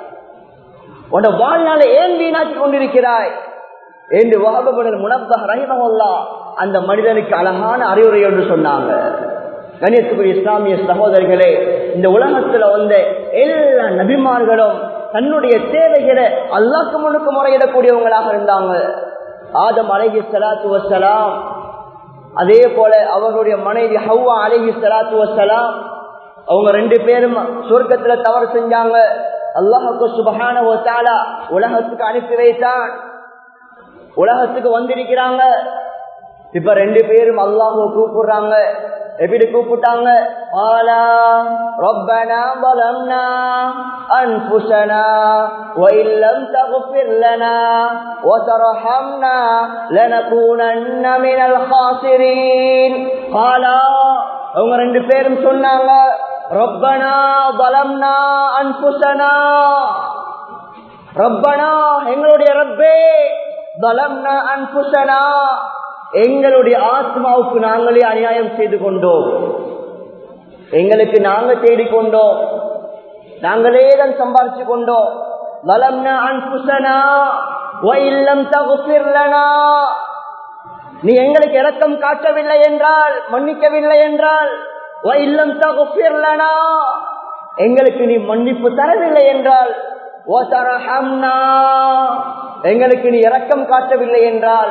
உன் வாழ்நாளை ஏன் வீணாக்கி கொண்டிருக்கிறாய் என்று வாகபுடன் முனப்ப ரஹிமல்லா அந்த மனிதனுக்கு அழகான அறிவுரை என்று சொன்னாங்க கணியத்துக்குரிய இஸ்லாமிய சகோதரர்களே இந்த உலகத்துல வந்த எல்லா நபிமார்களும் தன்னுடைய தேவைகளை அல்லாக்கு முழுக்க முறையிடக்கூடியவங்களாக இருந்தாங்க ஆதம் அழகி சலாத்து வசலாம் அதே போல அவர்களுடைய மனைவி ஹவ்வா அழகி சலாத்து வசலாம் அவங்க ரெண்டு பேரும் சொர்க்கத்துல தவறு செஞ்சாங்க அல்லாஹுக்கு சுபகான உலகத்துக்கு அனுப்பி வைத்தான் உலகத்துக்கு வந்திருக்கிறாங்க இப்ப ரெண்டு பேரும் அல்லாஹுவ கூப்பிடுறாங்க எப்படி கூப்பிட்டாங்க قال ربنا ظلمنا أنفسنا وإن لم تغفر لنا وترحمنا لنكونن من الخاسرين قال அவங்க ரெண்டு பேரும் சொன்னாங்க ரப்பனா பலம்னா அன்புசனா ரப்பனா எங்களுடைய ரப்பே பலம்னா அன்புசனா எங்களுடைய ஆத்மாவுக்கு நாங்களே அநியாயம் செய்து கொண்டோம் எங்களுக்கு நாங்க தேடிக்கொண்டோம் நாங்களே தான் சம்பாரிச்சு கொண்டோம் பலம்னா அன்புசனா இல்லம் தகுப்பிர்லனா நீ எங்களுக்கு இரக்கம் காட்டவில்லை என்றால் மன்னிக்கவில்லை என்றால் இல்லம் தகுப்பிர்லனா எங்களுக்கு நீ மன்னிப்பு தரவில்லை என்றால் எங்களுக்கு நீ இரக்கம் காட்டவில்லை என்றால்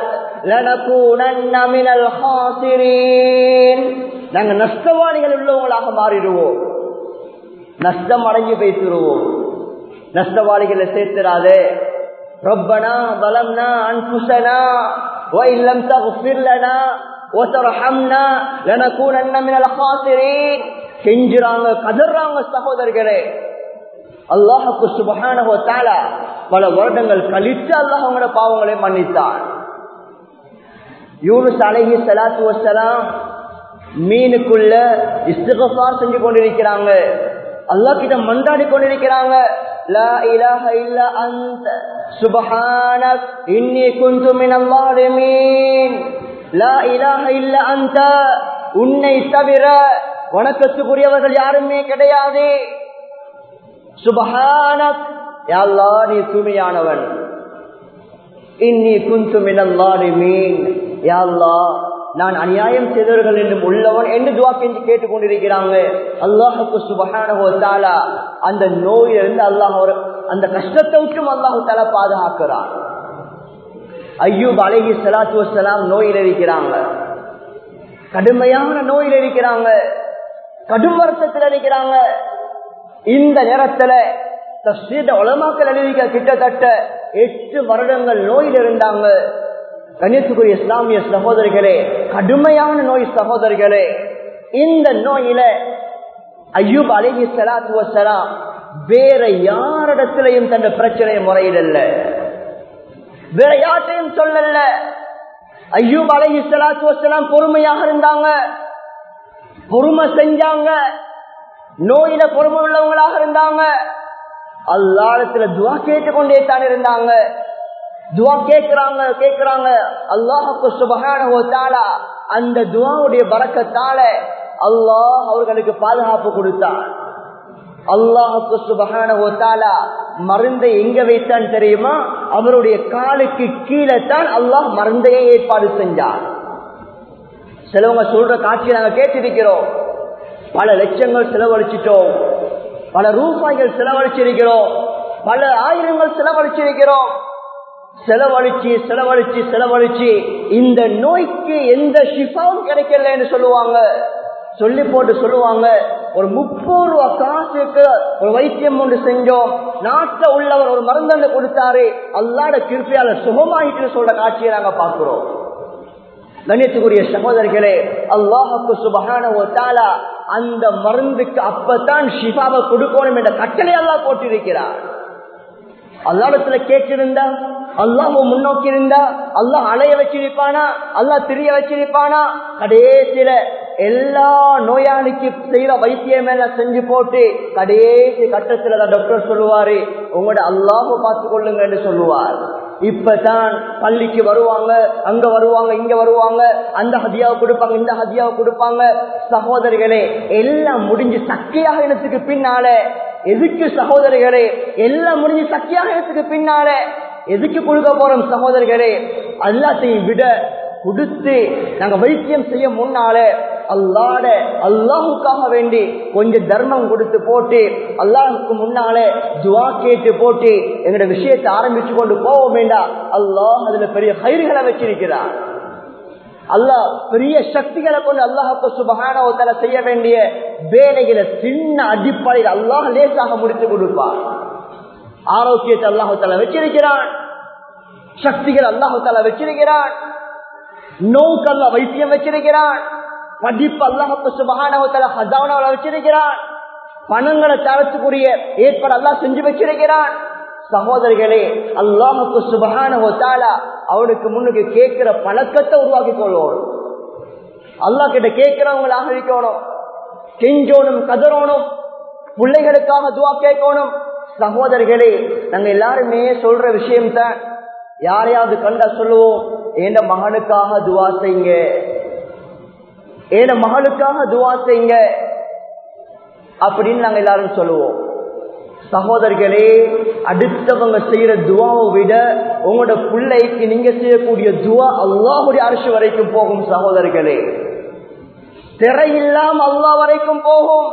நாங்க நஷ்டவாளிகள் உள்ளவங்களாக மாறிடுவோம் நஷ்டம் அடைஞ்சு பேசிடுவோம் நஷ்டவாளிகளை சேர்த்துறாதே ரப்பனா பலம்னா அன்புசனா وإن تغفر لنا وترحمنا لنكونن من الخاسرين கெஞ்சுறாங்க கதறாங்க சகோதரர்களே அல்லாஹுக்கு சுபகான பல வருடங்கள் கழித்து அல்லாஹ் அவங்களோட பாவங்களை மன்னித்தான் யூனுஸ் அலஹி சலாத்து வசலாம் மீனுக்குள்ள இஸ்திகார் செஞ்சு கொண்டிருக்கிறாங்க அல்லாஹ் கிட்ட மன்றாடி கொண்டிருக்கிறாங்க லா இலாஹ இல்ல அந்த சுபஹானக் இன்னி குந்து மினல் ஸாலிமீன் லா இலாஹ இல்ல அந்த உன்னை தவிர வணக்கத்துக்குரியவர்கள் யாருமே கிடையாது சுபஹானக் யா அல்லாஹ் நீ தூய்மையானவன் இன்னி குந்து மினல் ஸாலிமீன் யா அல்லாஹ் நான் அநியாயம் செய்தவர்கள் என்றும் உள்ளவன் என்று துவா கெஞ்சி கேட்டுக் கொண்டிருக்கிறாங்க அல்லாஹுக்கு சுபகான அந்த நோயிலிருந்து அல்லாஹ் அந்த கஷ்டத்தை விட்டும் அல்லாஹு தாலா பாதுகாக்கிறான் ஐயூப் அலஹி சலாத்து வசலாம் நோயில் இருக்கிறாங்க கடுமையான நோயில் இருக்கிறாங்க கடும் வருத்தத்தில் இருக்கிறாங்க இந்த நேரத்துல தஸ்ரீத உலமாக்கள் எழுதிக்க கிட்டத்தட்ட எட்டு வருடங்கள் நோயில் இருந்தாங்க கணேசுக்குரிய இஸ்லாமிய சகோதரிகளே கடுமையான நோய் சகோதரிகளே இந்த நோயில ஐயூப் அலஹி சலாத்து வசலாம் வேற யாரிடத்திலையும் தன் பிரச்சனையை முறையிடல்ல வேற யார்ட்டையும் சொல்லல ஐயூப் அலஹி சலாத்து வசலாம் பொறுமையாக இருந்தாங்க பொறுமை செஞ்சாங்க நோயில பொறுமை உள்ளவங்களாக இருந்தாங்க அல்லாடத்துல துவா கேட்டுக்கொண்டே தான் இருந்தாங்க துவா கேட்கிறாங்க கேட்கிறாங்க அல்லாஹுக்கு சுபகான அந்த துவாவுடைய பறக்கத்தால அல்லாஹ் அவர்களுக்கு பாதுகாப்பு கொடுத்தான் அல்லாஹுக்கு சுபகான மருந்தை எங்க வைத்தான் தெரியுமா அவருடைய காலுக்கு கீழே தான் அல்லாஹ் மருந்தையே ஏற்பாடு செஞ்சான் சிலவங்க சொல்ற காட்சி நாங்க கேட்டிருக்கிறோம் பல லட்சங்கள் செலவழிச்சிட்டோம் பல ரூபாய்கள் செலவழிச்சிருக்கிறோம் பல ஆயிரங்கள் செலவழிச்சிருக்கிறோம் செலவழிச்சு செலவழிச்சு செலவழிச்சு இந்த நோய்க்கு எந்த ஷிஃபாவும் கிடைக்கலன்னு சொல்லுவாங்க சொல்லி போட்டு சொல்லுவாங்க ஒரு முப்பது ரூபா காசுக்கு ஒரு வைத்தியம் ஒன்று செஞ்சோம் நாட்டில் உள்ளவர் ஒரு மருந்தண்டு கொடுத்தாரு அல்லாட கிருப்பையால சுகமாயிட்டு சொல்ற காட்சியை நாங்க பார்க்கிறோம் கண்ணியத்துக்குரிய சகோதரர்களே அல்லாஹுக்கு சுபகான தாலா அந்த மருந்துக்கு அப்பதான் ஷிஃபாவை கொடுக்கணும் என்ற கட்டளை எல்லாம் போட்டிருக்கிறார் அல்லாடத்துல கேட்டிருந்தா அல்லாஹ் முன்னோக்கி இருந்தா அல்லாஹ் அலைய வச்சிருப்பானா அல்லாஹ் திரிய வச்சிருப்பானா கடைசியில எல்லா நோயாளிக்கு செய்யற வைத்தியம் எல்லாம் செஞ்சு போட்டு கடைசி கட்டத்துல தான் டாக்டர் சொல்லுவாரு உங்களோட அல்லாஹ் பார்த்து கொள்ளுங்க என்று சொல்லுவார் இப்பதான் பள்ளிக்கு வருவாங்க அங்க வருவாங்க இங்க வருவாங்க அந்த ஹதியாவை கொடுப்பாங்க இந்த ஹதியாவை கொடுப்பாங்க சகோதரிகளே எல்லாம் முடிஞ்சு சக்கையாக இனத்துக்கு பின்னால எதுக்கு சகோதரிகளே எல்லாம் முடிஞ்சு சக்கியாக இனத்துக்கு பின்னால எதுக்கு கொடுக்க போறோம் சகோதரிகளே எல்லாத்தையும் விட கொடுத்து நாங்க வைத்தியம் செய்ய முன்னால அல்லாட அல்லாஹுக்காக வேண்டி கொஞ்சம் தர்மம் கொடுத்து போட்டு அல்லாஹுக்கு முன்னால துவா கேட்டு போட்டு எங்களோட விஷயத்தை ஆரம்பிச்சு கொண்டு போக வேண்டாம் அல்லாஹ் அதுல பெரிய கயிறுகளை வச்சிருக்கிறார் அல்லாஹ் பெரிய சக்திகளை கொண்டு அல்லாஹுக்கு சுபகான செய்ய வேண்டிய வேலைகளை சின்ன அடிப்படையில் அல்லாஹ் லேசாக முடித்து கொடுப்பார் ஆரோக்கியத்தை அல்லாஹால வச்சிருக்கிறான் சக்திகள் அல்லாஹால வச்சிருக்கிறான் நோக்கல்ல வைத்தியம் வச்சிருக்கிறான் படிப்பு அல்லாஹுக்கு சுபகானவத்தல ஹசானாவில் வச்சிருக்கிறான் பணங்களை தரத்துக்குரிய ஏற்பாடு அல்லாஹ் செஞ்சு வச்சிருக்கிறான் சகோதரிகளே அல்லாஹுக்கு சுபகானவத்தால அவனுக்கு முன்னுக்கு கேட்கிற பழக்கத்தை உருவாக்கி கொள்வோம் அல்லாஹ் கிட்ட கேட்கிறவங்களாக இருக்கணும் கெஞ்சோனும் கதறோனும் பிள்ளைகளுக்காக துவா கேட்கணும் சகோதரிகளே நாங்க எல்லாருமே சொல்ற விஷயம் தான் யாரையாவது கண்டா சொல்லுவோம் என் மகனுக்காக துவா செய்யுங்க என் மகளுக்காக துவா செய்யுங்க அப்படின்னு நாங்க எல்லாரும் சொல்லுவோம் சகோதரிகளே அடுத்தவங்க செய்யற துவாவை விட உங்களோட பிள்ளைக்கு நீங்க செய்யக்கூடிய துவா அல்லாஹுடைய அரசு வரைக்கும் போகும் சகோதரிகளே திரையில்லாம அல்லா வரைக்கும் போகும்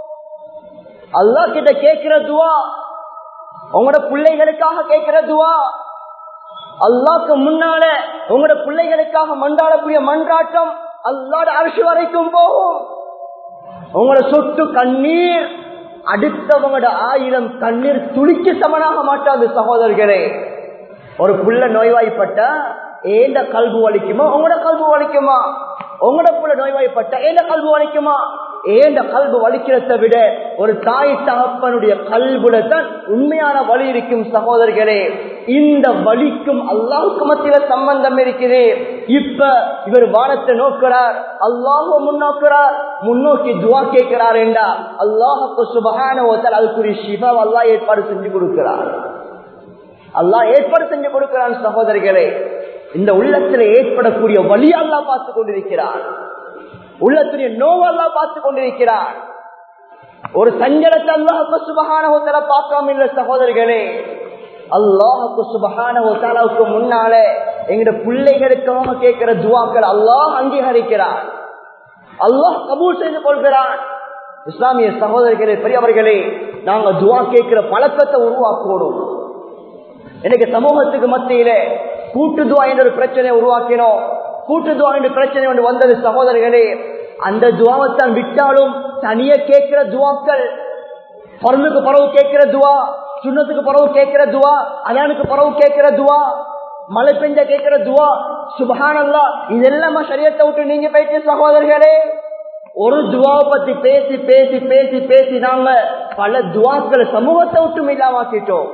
அல்லாஹ் கிட்ட கேட்கிற துவா உங்களோட பிள்ளைகளுக்காக கேட்கிற துவா அல்லாக்கு முன்னால உங்களோட பிள்ளைகளுக்காக மண்டாடக்கூடிய மன்றாட்டம் அல்லாட அரசு வரைக்கும் போகும் உங்களோட சொட்டு கண்ணீர் அடுத்தவங்களோட ஆயிரம் கண்ணீர் துளிக்கு சமனாக மாட்டாது சகோதரர்களே ஒரு புள்ள நோய்வாய்ப்பட்டா ஏந்த கல்வி வலிக்குமா உங்களோட கல்வி வலிக்குமா உங்களோட புள்ள நோய்வாய்ப்பட்டா ஏந்த கல்வி வலிக்குமா ஏந்த கல்வி வலிக்கிறத விட ஒரு தாய் தகப்பனுடைய கல்வில தான் உண்மையான வழி இருக்கும் சகோதரர்களே இந்த வலிக்கும் அல்லாவுக்கு மத்தியில சம்பந்தம் இருக்குது இப்ப இவர் வானத்தை நோக்கிறார் அல்லாஹும் முன்னோக்கிறார் முன்னோக்கி துவா கேட்கிறார் என்றா அல்லாஹுக்கு சுபகான ஒருத்தர் அதுக்குரிய சிவா அல்லா ஏற்பாடு செஞ்சு கொடுக்கிறார் அல்லாஹ் ஏற்பாடு செஞ்சு கொடுக்கிறான் சகோதரிகளே இந்த உள்ளத்துல ஏற்படக்கூடிய வழி அல்லா பார்த்து கொண்டிருக்கிறார் உள்ளத்துடைய நோவெல்லாம் பார்த்து கொண்டிருக்கிறார் ஒரு சஞ்சலத்தை அல்லாஹுக்கு சுபகான ஒருத்தர பார்க்காம இல்ல சகோதரிகளே அல்லாஹுக்கு சுபகான ஒருத்தளவுக்கு முன்னாலே எங்கட பிள்ளைகளுக்காக கேட்கிற துவாக்கள் அல்லாஹ் அங்கீகரிக்கிறார் அல்லாஹ் கபூல் செய்து கொள்கிறான் இஸ்லாமிய சகோதரிகளே பெரியவர்களே நாங்க துவா கேட்கிற பழக்கத்தை உருவாக்கணும் எனக்கு சமூகத்துக்கு மத்தியில கூட்டு துவா என்ற ஒரு பிரச்சனையை உருவாக்கினோம் கூட்டு துவா என்ற பிரச்சனை ஒன்று வந்தது சகோதரர்களே அந்த துவாவைத்தான் விட்டாலும் தனிய கேட்கிற துவாக்கள் பருந்துக்கு பறவு கேட்கிற துவா சுண்ணத்துக்கு பறவு கேட்கிற துவா அதானுக்கு பறவு கேட்கிற துவா மழை பெஞ்ச கேட்கிற துவா சுபகானல்லா இதெல்லாமா சரியத்தை விட்டு நீங்க போயிட்டு சகோதரர்களே ஒரு துவாவை பத்தி பேசி பேசி பேசி பேசி நாங்க பல துவாக்களை சமூகத்தை விட்டும் இல்லாமக்கிட்டோம்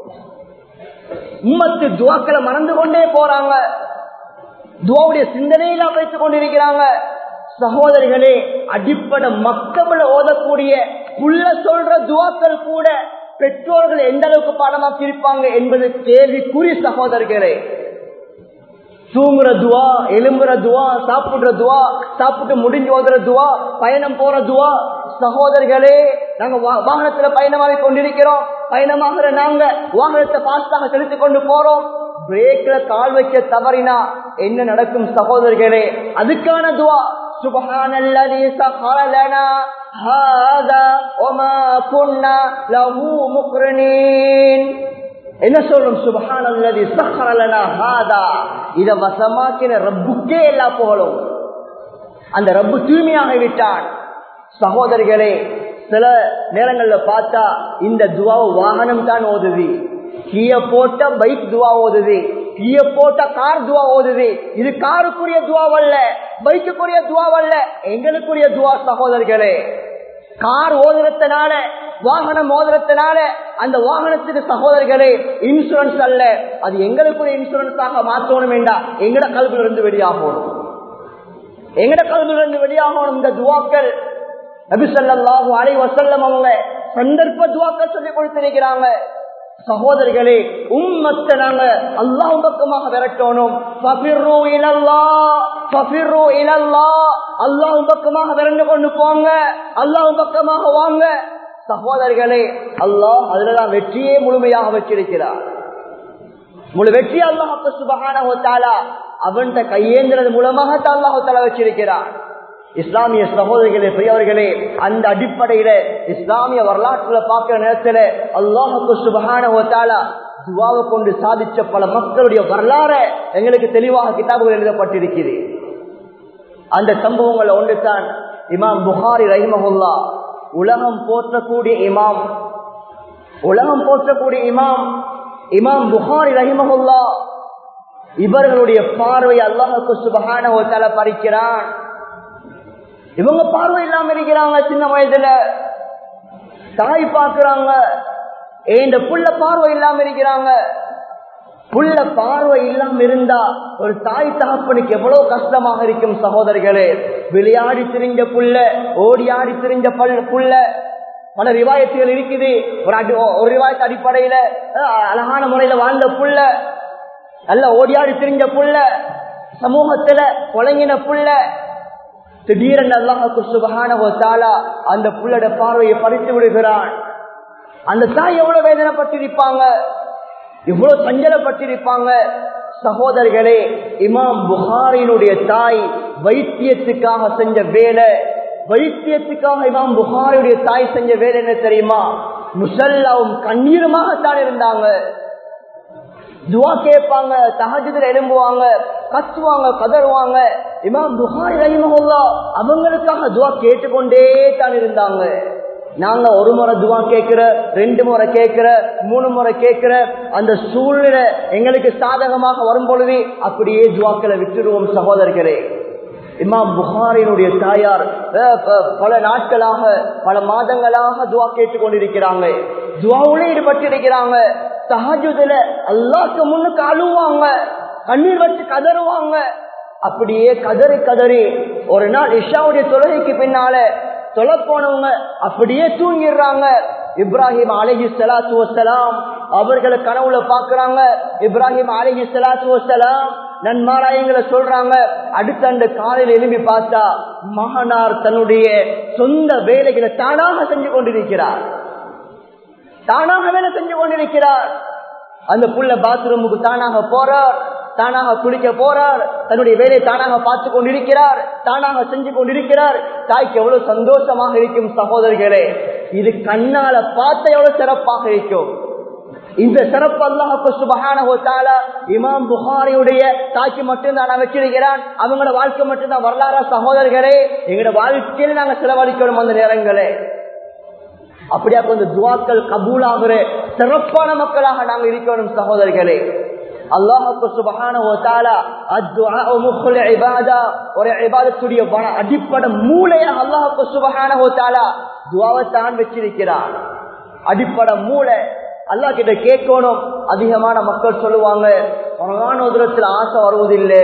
உம்மத்து துவாக்களை மறந்து கொண்டே போறாங்க துவாவுடைய சிந்தனையில வைத்துக் கொண்டிருக்கிறாங்க சகோதரிகளே அடிப்படை மக்கள ஓதக்கூடிய புள்ள சொல்ற துவாக்கள் கூட பெற்றோர்கள் எந்த அளவுக்கு பாடமாக்கி இருப்பாங்க என்பது கேள்விக்குறி சகோதரர்களே தூங்குற துவா எலும்புற துவா சாப்பிடுற துவா சாப்பிட்டு முடிஞ்சு ஓதுற துவா பயணம் போற துவா சகோதரர்களே நாங்க வாகனத்துல பயணமாக கொண்டிருக்கிறோம் பயணமாகிற நாங்க வாகனத்தை பாஸ்டாக செலுத்திக் கொண்டு போறோம் பிரேக்ல கால் வைக்க தவறினா என்ன நடக்கும் சகோதரர்களே அதுக்கான துவா سبحان الذي سخر لنا هذا وما كنا له مقرنين என்ன சொல்லும் சுபஹான் அல்லது சஹரலனா ஹாதா இத வசமாக்கின ரப்புக்கே எல்லா புகழும் அந்த ரப்பு தூய்மையாக விட்டான் சகோதரிகளே சில நேரங்கள்ல பார்த்தா இந்த துவாவை வாகனம் தான் ஓதுது கீய போட்ட பைக் துவா ஓதுது கீய போட்ட கார் துவா ஓதுது இது காருக்குரிய துவாவல்ல பைக்குக்குரிய துவாவல்ல எங்களுக்குரிய துவா சகோதரிகளே கார் ஓதுறதுனால வாகனம் ஓதுறதுனால அந்த வாகனத்துக்கு சகோதரர்களே இன்சூரன்ஸ் அல்ல அது எங்களுக்குரிய இன்சூரன்ஸாக மாற்றணும் வேண்டாம் எங்கட கல்வியில இருந்து வெளியாகணும் எங்கட கல்வியில இருந்து வெளியாகணும் இந்த துவாக்கள் நபிசல்லாஹு அலை வசல்லம் அவங்க சந்தர்ப்ப துவாக்கள் சொல்லி கொடுத்திருக்கிறாங்க சகோதரிகளே உம்மத்தை நாங்க அல்லாஹ் பக்கமாக விரட்டணும் அல்லாஹ் பக்கமாக விரண்டு கொண்டு போங்க அல்லாஹ் பக்கமாக வாங்க சகோதரிகளே அல்லாஹ் அதுலதான் வெற்றியே முழுமையாக வச்சிருக்கிறார் முழு வெற்றி அல்லாஹ் சுபகான அவன்கிட்ட கையேந்திரது மூலமாக அல்லாஹால வச்சிருக்கிறார் இஸ்லாமிய சகோதரிகளே பெரியவர்களே அந்த அடிப்படையில இஸ்லாமிய வரலாற்றுல பார்க்கிற நேரத்துல அல்லாஹுக்கு சுபகான துவாவை கொண்டு சாதிச்ச பல மக்களுடைய வரலாற எங்களுக்கு தெளிவாக கிதாபுகள் எழுதப்பட்டிருக்கிறது அந்த சம்பவங்கள் ஒன்றுதான் இமாம் புகாரி ரஹிமஹுல்லா உலகம் போற்றக்கூடிய இமாம் உலகம் போற்றக்கூடிய இமாம் இமாம் புகாரி ரஹிமஹுல்லா இவர்களுடைய பார்வை அல்லாஹுக்கு சுபகான பறிக்கிறான் இவங்க பார்வை இல்லாம இருக்கிறாங்க சின்ன வயதுல தாய் பாக்குறாங்க இந்த புள்ள பார்வை இல்லாம இருக்கிறாங்க புள்ள பார்வை இல்லாம இருந்தா ஒரு தாய் தகப்பனுக்கு எவ்வளவு கஷ்டமாக இருக்கும் சகோதரர்களே விளையாடி திரிஞ்ச புள்ள ஓடி ஆடி திரிஞ்ச பல் புள்ள பல ரிவாயத்துகள் இருக்குது ஒரு அடி ஒரு ரிவாயத்து அடிப்படையில அஹ், அழகான முறையில வாழ்ந்த புள்ள நல்ல ஓடியாடி திரிஞ்ச புள்ள சமூகத்துல குழங்கின புள்ள திடீரென்று அல்லாஹுக்கு சுபகான தாலா அந்த புள்ளோட பார்வையை பறித்து விடுகிறான் அந்த தாய் எவ்வளவு வேதனைப்பட்டிருப்பாங்க இவ்வளவு சஞ்சலப்பட்டிருப்பாங்க சகோதரர்களே இமாம் புகாரினுடைய தாய் வைத்தியத்துக்காக செஞ்ச வேலை வைத்தியத்துக்காக இமாம் புகாரியுடைய தாய் செஞ்ச வேலை என்ன தெரியுமா முசல்லாவும் கண்ணீருமாகத்தான் இருந்தாங்க துவா கேட்பாங்க தகஜத்துல எழும்புவாங்க கத்துவாங்க கதறுவாங்க இமாம் புகாரி ரஹிமஹுல்லா அவங்களுக்காக துவா கேட்டுக்கொண்டே தான் இருந்தாங்க நாங்க ஒரு முறை துவா கேட்கிற ரெண்டு முறை கேட்கிற மூணு முறை கேட்கிற அந்த சூழ்நிலை எங்களுக்கு சாதகமாக வரும் பொழுது அப்படியே துவாக்களை விட்டுருவோம் சகோதரர்களே இமாம் புகாரினுடைய தாயார் அஹ், ப- பல நாட்களாக பல மாதங்களாக துவா கேட்டுக் கொண்டிருக்கிறாங்க துவாவுல ஈடுபட்டிருக்கிறாங்க தஹஜுதுல அல்லாஹ்க்கு முன்னுக்கு அழுவாங்க கண்ணீர் வச்சு கதறுவாங்க அப்படியே கதறி கதறி ஒரு நாள் இஷாவுடைய தொழுகைக்கு பின்னால தொலை போனவங்க அப்படியே தூங்கிடுறாங்க இப்ராஹிம் அலஹி சலாத்து வசலாம் அவர்களை கனவுல பாக்குறாங்க இப்ராஹிம் அலஹி சலாத்து வசலாம் நன்மாராயங்களை சொல்றாங்க அடுத்த அந்த காலையில் எழுப்பி பார்த்தா மகனார் தன்னுடைய சொந்த வேலைகளை தானாக செஞ்சு கொண்டிருக்கிறார் தானாக வேலை செஞ்சு கொண்டிருக்கிறார் அந்த புள்ள பாத்ரூமுக்கு தானாக போறார் தானாக குளிக்க போறார் தன்னுடைய வேலையை தானாக பார்த்து கொண்டிருக்கிறார் தானாக செஞ்சு கொண்டிருக்கிறார் தாய்க்கு எவ்வளவு சந்தோஷமாக இருக்கும் சகோதரர்களே இது கண்ணால பார்த்த எவ்வளவு சிறப்பாக இருக்கும் இந்த சிறப்பு அல்லாஹு சுபஹானஹு தஆலா இமாம் புகாரியுடைய தாய்க்கு மட்டும்தான் நான் வச்சிருக்கிறான் அவங்களோட வாழ்க்கை மட்டும்தான் வரலாறா சகோதரர்களே எங்களோட வாழ்க்கையில் நாங்க செலவழிக்கணும் அந்த நேரங்களே அப்படியா கொஞ்சம் துவாக்கள் கபூலாகிற சிறப்பான மக்களாக நாங்க இருக்கணும் சகோதரர்களே அல்லாஹுக்கு சுபஹான ஒரு இபாதத்துடைய வன அடிப்படை மூளையாக அல்லாஹுக்கு சுபஹான துவாவை தான் வச்சிருக்கிறான் அடிப்படை மூளை அல்லா கிட்ட கேட்கணும் அதிகமான மக்கள் சொல்லுவாங்க குரான் உதரத்தில் ஆசை வருவதில்லை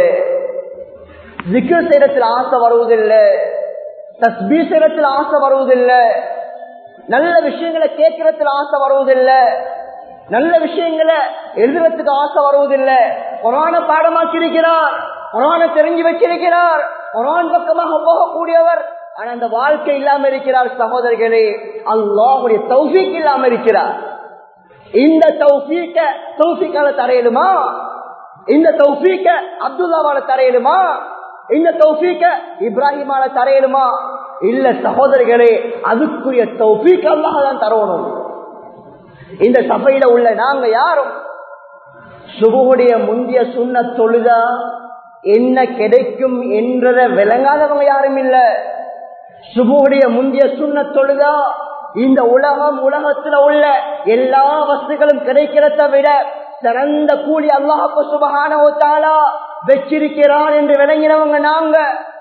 ஜிக்கர் செய்யறத்தில் ஆசை வருவதில்லை தஸ்பீ செய்யறத்தில் ஆசை வருவதில்லை நல்ல விஷயங்களை கேட்கறதுல ஆசை வருவதில்லை நல்ல விஷயங்களை எழுதுறதுக்கு ஆசை வருவதில்லை குரான பாடமாக்கி இருக்கிறார் குரான தெரிஞ்சு வச்சிருக்கிறார் குரான் பக்கமாக போகக்கூடியவர் ஆனா அந்த வாழ்க்கை இல்லாம இருக்கிறார் சகோதரர்களே அல்லாஹுடைய தௌஃபீக் இல்லாம இருக்கிறார் இந்த தௌஃபீக்க தௌஃபீக்கால தரையிலுமா இந்த தௌஃபீக்க அப்துல்லாவால தரையிலுமா இந்த தௌஃபீக்க இப்ராஹிமால தரையிலுமா இல்ல சகோதரிகளே அதுக்குரிய தௌஃபீக் அல்லாஹ் தான் தரணும் இந்த சபையில உள்ள நாங்க யாரும் சுபுடைய முந்திய சுண்ண தொழுதா என்ன கிடைக்கும் என்றத விளங்காதவங்க யாரும் இல்ல சுபுடைய முந்திய சுண்ண தொழுதா இந்த உலகம் உலகத்துல உள்ள எல்லா வஸ்துகளும் கிடைக்கிறத விட சிறந்த கூலி அல்லாஹு சுபகான வச்சிருக்கிறான் என்று விளங்கினவங்க நாங்க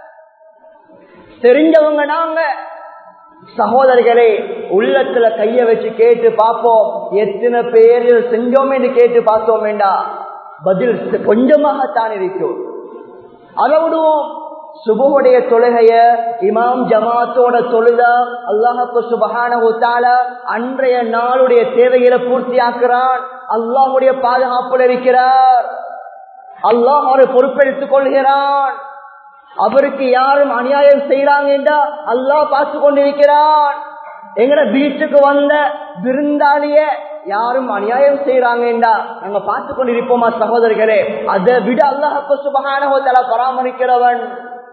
தெரிஞ்சவங்க நாங்க சகோதரர்களே உள்ளத்துல கைய வச்சு கேட்டு பார்ப்போம் எத்தனை பேர் செஞ்சோம் என்று கேட்டு பார்த்தோம் வேண்டாம் பதில் கொஞ்சமாகத்தான் இருக்கும் அதை விடுவோம் சுபுடைய தொழுகைய இமாம் ஜமாத்தோட தொழுதா அல்லாஹு சுபகான அன்றைய நாளுடைய தேவைகளை பூர்த்தியாக்குறான் அல்லாஹுடைய பாதுகாப்புல இருக்கிறார் அல்லாஹ் அவரை பொறுப்பெடுத்துக் கொள்கிறான் அவருக்கு யாரும் அநியாயம் செய்யறாங்க என்றா அல்லாஹ் பார்த்து கொண்டிருக்கிறான் எங்கட வீட்டுக்கு வந்த விருந்தாளிய யாரும் அநியாயம் செய்யறாங்கடா நாங்க பார்த்து கொண்டிருப்போமா சகோதரர்களே அதை விட அல்லாஹு சுபகான பராமரிக்கிறவன்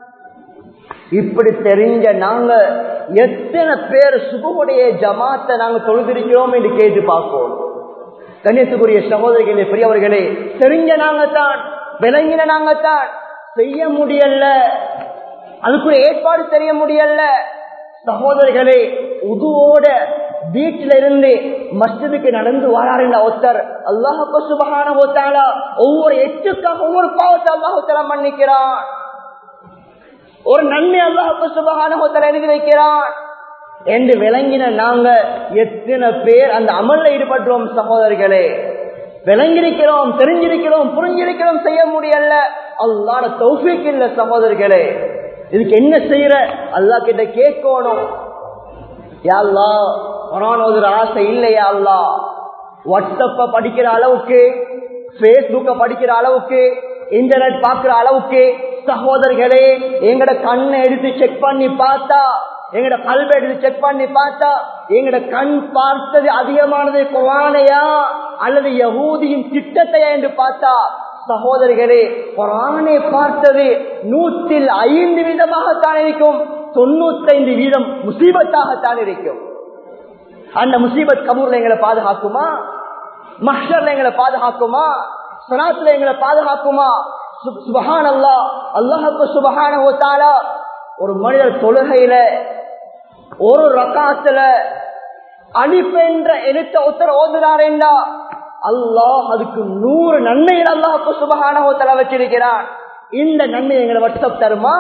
இப்படி தெரிஞ்ச நாங்க எத்தனை பேர் சுபமுடைய ஜமாத்தை நாங்க தொழுதிருக்கிறோம் என்று கேட்டு பார்ப்போம் கண்ணியத்துக்குரிய சகோதரிகளே பெரியவர்களே தெரிஞ்ச நாங்க தான் விளங்கின நாங்க தான் செய்ய முடியல அதுக்குரிய ஏற்பாடு செய்ய முடியல சகோதரிகளே உதுவோட வீட்டில இருந்து மஸ்ஜிதுக்கு நடந்து வராருன்ற ஒருத்தர் அல்லாஹு சுபகான ஒவ்வொரு எட்டுக்காக ஒவ்வொரு பாவத்தை அல்லாஹு மன்னிக்கிறான் ஒரு நன்மை அல்லாஹு சுபகான எழுதி வைக்கிறான் என்று விளங்கின நாங்க எத்தனை பேர் அந்த அமல்ல ஈடுபடுறோம் சகோதரர்களே விளங்கிருக்கிறோம் தெரிஞ்சிருக்கிறோம் புரிஞ்சிருக்கிறோம் செய்ய முடியல அல்லாட தௌஃபிக் இல்ல சகோதரர்களே இதுக்கு என்ன செய்யற அல்லா கிட்ட கேட்கணும் யாழ்லா ஒரு ஆசை இல்லையா அல்லா வாட்ஸ்அப்ப படிக்கிற அளவுக்கு பேஸ்புக்க படிக்கிற அளவுக்கு இன்டர்நெட் பாக்குற அளவுக்கு சகோதரர்களே எங்கட கண்ணை எடுத்து செக் பண்ணி பார்த்தா எங்கட கல்வை எடுத்து செக் பண்ணி பார்த்தா எங்கட கண் பார்த்தது அதிகமானது குரானையா அல்லது யகூதியின் திட்டத்தையா என்று பார்த்தா சகோதரிகளே குரானை பார்த்தது நூற்றில் ஐந்து வீதமாகத்தான் இருக்கும் தொண்ணூத்தைந்து வீதம் முசீபத்தாகத்தான் இருக்கும் அந்த முசீபத் கபூர்ல எங்களை பாதுகாக்குமா மஹர்ல எங்களை பாதுகாக்குமா சனாத்துல எங்களை பாதுகாக்குமா சுபஹான் அல்லா அல்லாஹுக்கு சுபஹான ஓத்தாலா ஒரு மனிதர் தொழுகையில ஒரு ரகாத்துல அடிப்பென்ற எழுத்த உத்தர ஓதுறாரேண்டா அல்லாஹ் அதுக்கு நூறு நன்மைகள் அல்லாஹுக்கு சுபகான ஓத்தல வச்சிருக்கிறான் இந்த நன்மை எங்களை வாட்ஸ்அப் தருமா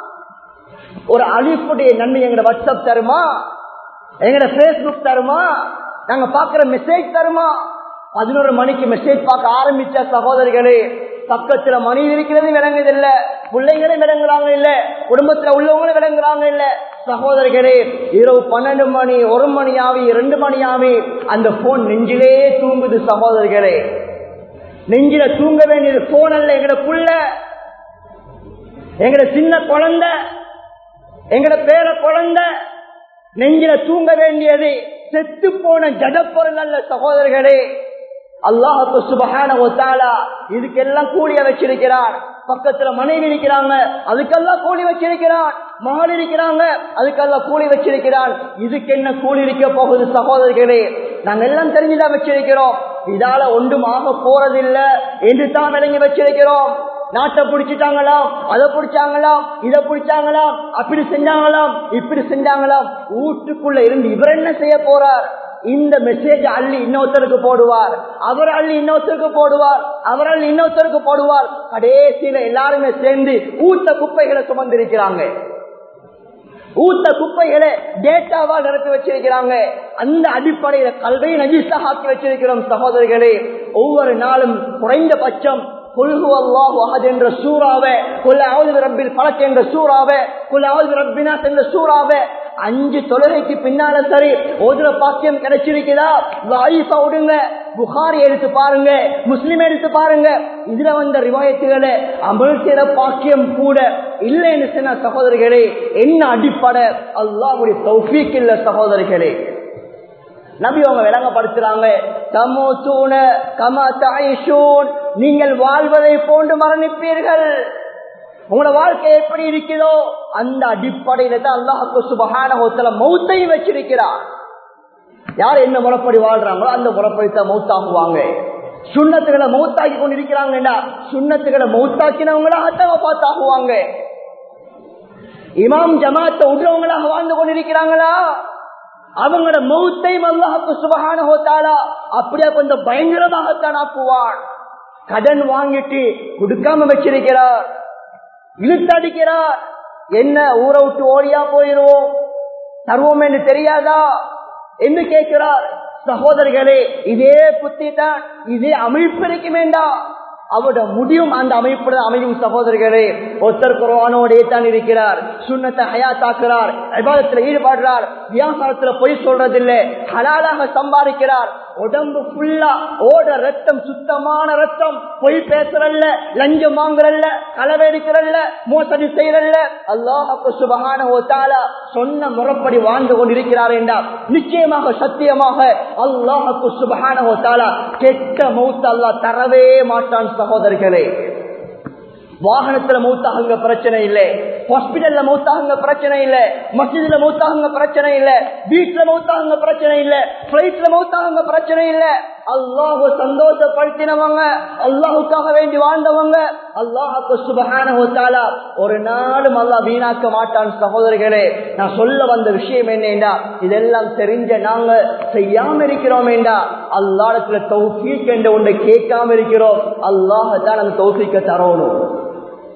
ஒரு அழிப்புடைய நன்மை எங்களை வாட்ஸ்அப் தருமா எங்கட பேஸ்புக் தருமா நாங்க பாக்குற மெசேஜ் தருமா பதினோரு மணிக்கு மெசேஜ் பார்க்க ஆரம்பிச்ச சகோதரிகளே பக்கத்துல மணி இருக்கிறது விளங்குது இல்ல பிள்ளைங்களும் விளங்குறாங்க இல்ல குடும்பத்துல உள்ளவங்களும் விளங்குறாங்க இல்ல சகோதரிகளே இரவு பன்னெண்டு மணி ஒரு மணி ஆவி ரெண்டு மணி ஆவி அந்த போன் நெஞ்சிலே தூங்குது சகோதரிகளே நெஞ்சில தூங்க வேண்டியது போன் அல்ல எங்கட புள்ள எங்கட சின்ன குழந்தை எங்கட பேர குழந்தை நெஞ்சில தூங்க வேண்டியது செத்து போன ஜடப்பொருள் அல்ல சகோதரர்களே அல்லாஹு சுபகான ஒத்தாலா இதுக்கெல்லாம் கூலிய வச்சிருக்கிறான் பக்கத்துல மனைவி இருக்கிறாங்க அதுக்கெல்லாம் கூலி வச்சிருக்கிறான் மகள் இருக்கிறாங்க அதுக்கெல்லாம் கூலி வச்சிருக்கிறான் இதுக்கு என்ன கூலி இருக்க போகுது சகோதரர்களே நாங்க எல்லாம் தெரிஞ்சுதான் வச்சிருக்கிறோம் இதால ஒன்றும் ஆக போறதில்லை என்று தான் விளங்கி வச்சிருக்கிறோம் நாட்டை பிடிச்சிட்டாங்களாம் அதை பிடிச்சாங்களாம் இதை பிடிச்சாங்களாம் அப்படி செஞ்சாங்களாம் இப்படி செஞ்சாங்களாம் வீட்டுக்குள்ள இருந்து இவர் என்ன செய்ய போறார் இந்த மெசேஜ் அள்ளி இன்னொருத்தருக்கு போடுவார் அவர் அள்ளி இன்னொருத்தருக்கு போடுவார் அவர் அள்ளி இன்னொருத்தருக்கு போடுவார் கடைசியில எல்லாருமே சேர்ந்து ஊத்த குப்பைகளை சுமந்திருக்கிறாங்க ஊத்த குப்பைகளை டேட்டாவா நிரப்பி வச்சிருக்கிறாங்க அந்த அடிப்படையில கல்வை நஜிஸ்டா ஆக்கி வச்சிருக்கிறோம் சகோதரிகளே ஒவ்வொரு நாளும் குறைந்தபட்சம் குல்ஹு அல்லாஹ் அஹத் என்ற சூறாவை குல்லாவது ரப்பில் பழக்க என்ற சூறாவை குல்லாவது ரப்பினாத் என்ற சூறாவை அஞ்சு தொழுகைக்கு பின்னால சரி ஓதுற பாக்கியம் கிடைச்சிருக்குதா வாயிப்பா விடுங்க புகாரி எடுத்து பாருங்க முஸ்லிம் எடுத்து பாருங்க இதுல வந்த ரிவாயத்துகளை அமல் செய்த பாக்கியம் கூட இல்லைன்னு சொன்ன சகோதரிகளே என்ன அடிப்படை அல்லாஹுடைய தௌஃபீக் இல்ல சகோதரிகளே நபி அவங்க விளங்கப்படுத்துறாங்க தமோத்தூன கமா தாயிஷூன் நீங்கள் வாழ்வதை போன்று மரணிப்பீர்கள் உங்களோட வாழ்க்கை எப்படி இருக்கிறதோ அந்த அடிப்படையில தான் அல்லாஹுக்கு சுபகான ஒருத்தல மௌத்தையும் வச்சிருக்கிறார் யார் என்ன முறைப்படி வாழ்றாங்களோ அந்த முறைப்படி தான் மௌத்தாகுவாங்க சுண்ணத்துகளை மௌத்தாக்கி கொண்டு இருக்கிறாங்கடா சுண்ணத்துகளை மௌத்தாக்கினவங்களாகத்தான் பார்த்தாகுவாங்க இமாம் ஜமாத்த விடுறவங்களாக வாழ்ந்து கொண்டிருக்கிறாங்களா அவங்களோட மௌத்தை அல்லாஹுக்கு சுபகான ஹோத்தாலா அப்படியே கொஞ்சம் பயங்கரமாகத்தான் ஆக்குவான் கடன் வாங்கிட்டு கொடுக்காம வச்சிருக்கிறார் இழுத்தடிக்கிறார் என்ன ஊரை விட்டு ஓடியா போயிருவோம் தருவோம் என்று தெரியாதா என்று கேட்கிறார் சகோதரர்களே இதே புத்தி தான் இதே அமைப்பு இருக்க வேண்டாம் அவரோட முடியும் அந்த அமைப்புல அமையும் சகோதரர்களே ஒருத்தர் குரவானோடே தான் இருக்கிறார் சுண்ணத்தை ஹயாத்தாக்குறார் விவாதத்துல ஈடுபடுறார் வியாபாரத்துல பொய் சொல்றதில்லை ஹலாலாக சம்பாதிக்கிறார் உடம்பு ஃபுல்லா ஓட ரத்தம் சுத்தமான ரத்தம் பொய் பேசுறல்ல லஞ்சம் வாங்குறல்ல களவெடுக்கிறல்ல மோசடி செய்யறல்ல அல்லாஹு சுபகான ஓத்தாலா சொன்ன முறைப்படி வாழ்ந்து கொண்டிருக்கிறார் என்றால் நிச்சயமாக சத்தியமாக அல்லாஹு சுபகான ஓத்தாலா கெட்ட மௌத்த அல்லா தரவே மாட்டான் சகோதரர்களே வாகனத்துல மூத்தாகுங்க பிரச்சனை இல்லை ஹாஸ்பிட்டல்ல மூத்தாகுங்க பிரச்சனை இல்ல மசிதில மூத்தாகுங்க பிரச்சனை இல்ல வீட்டுல மூத்தாகுங்க பிரச்சனை இல்ல பிளைட்ல மூத்தாகுங்க பிரச்சனை இல்ல அல்லாஹு சந்தோஷப்படுத்தினவங்க அல்லாஹுக்காக வேண்டி வாழ்ந்தவங்க அல்லாஹுக்கு சுபகான ஒரு நாளும் அல்லாஹ் வீணாக்க மாட்டான் சகோதரர்களே நான் சொல்ல வந்த விஷயம் என்னண்டா இதெல்லாம் தெரிஞ்ச நாங்க செய்யாம இருக்கிறோம் என்றா அல்லாடத்துல தௌஃபீக் என்ற ஒன்றை கேட்காம இருக்கிறோம் அல்லாஹ் தான் அந்த தௌஃபீக்க தரணும்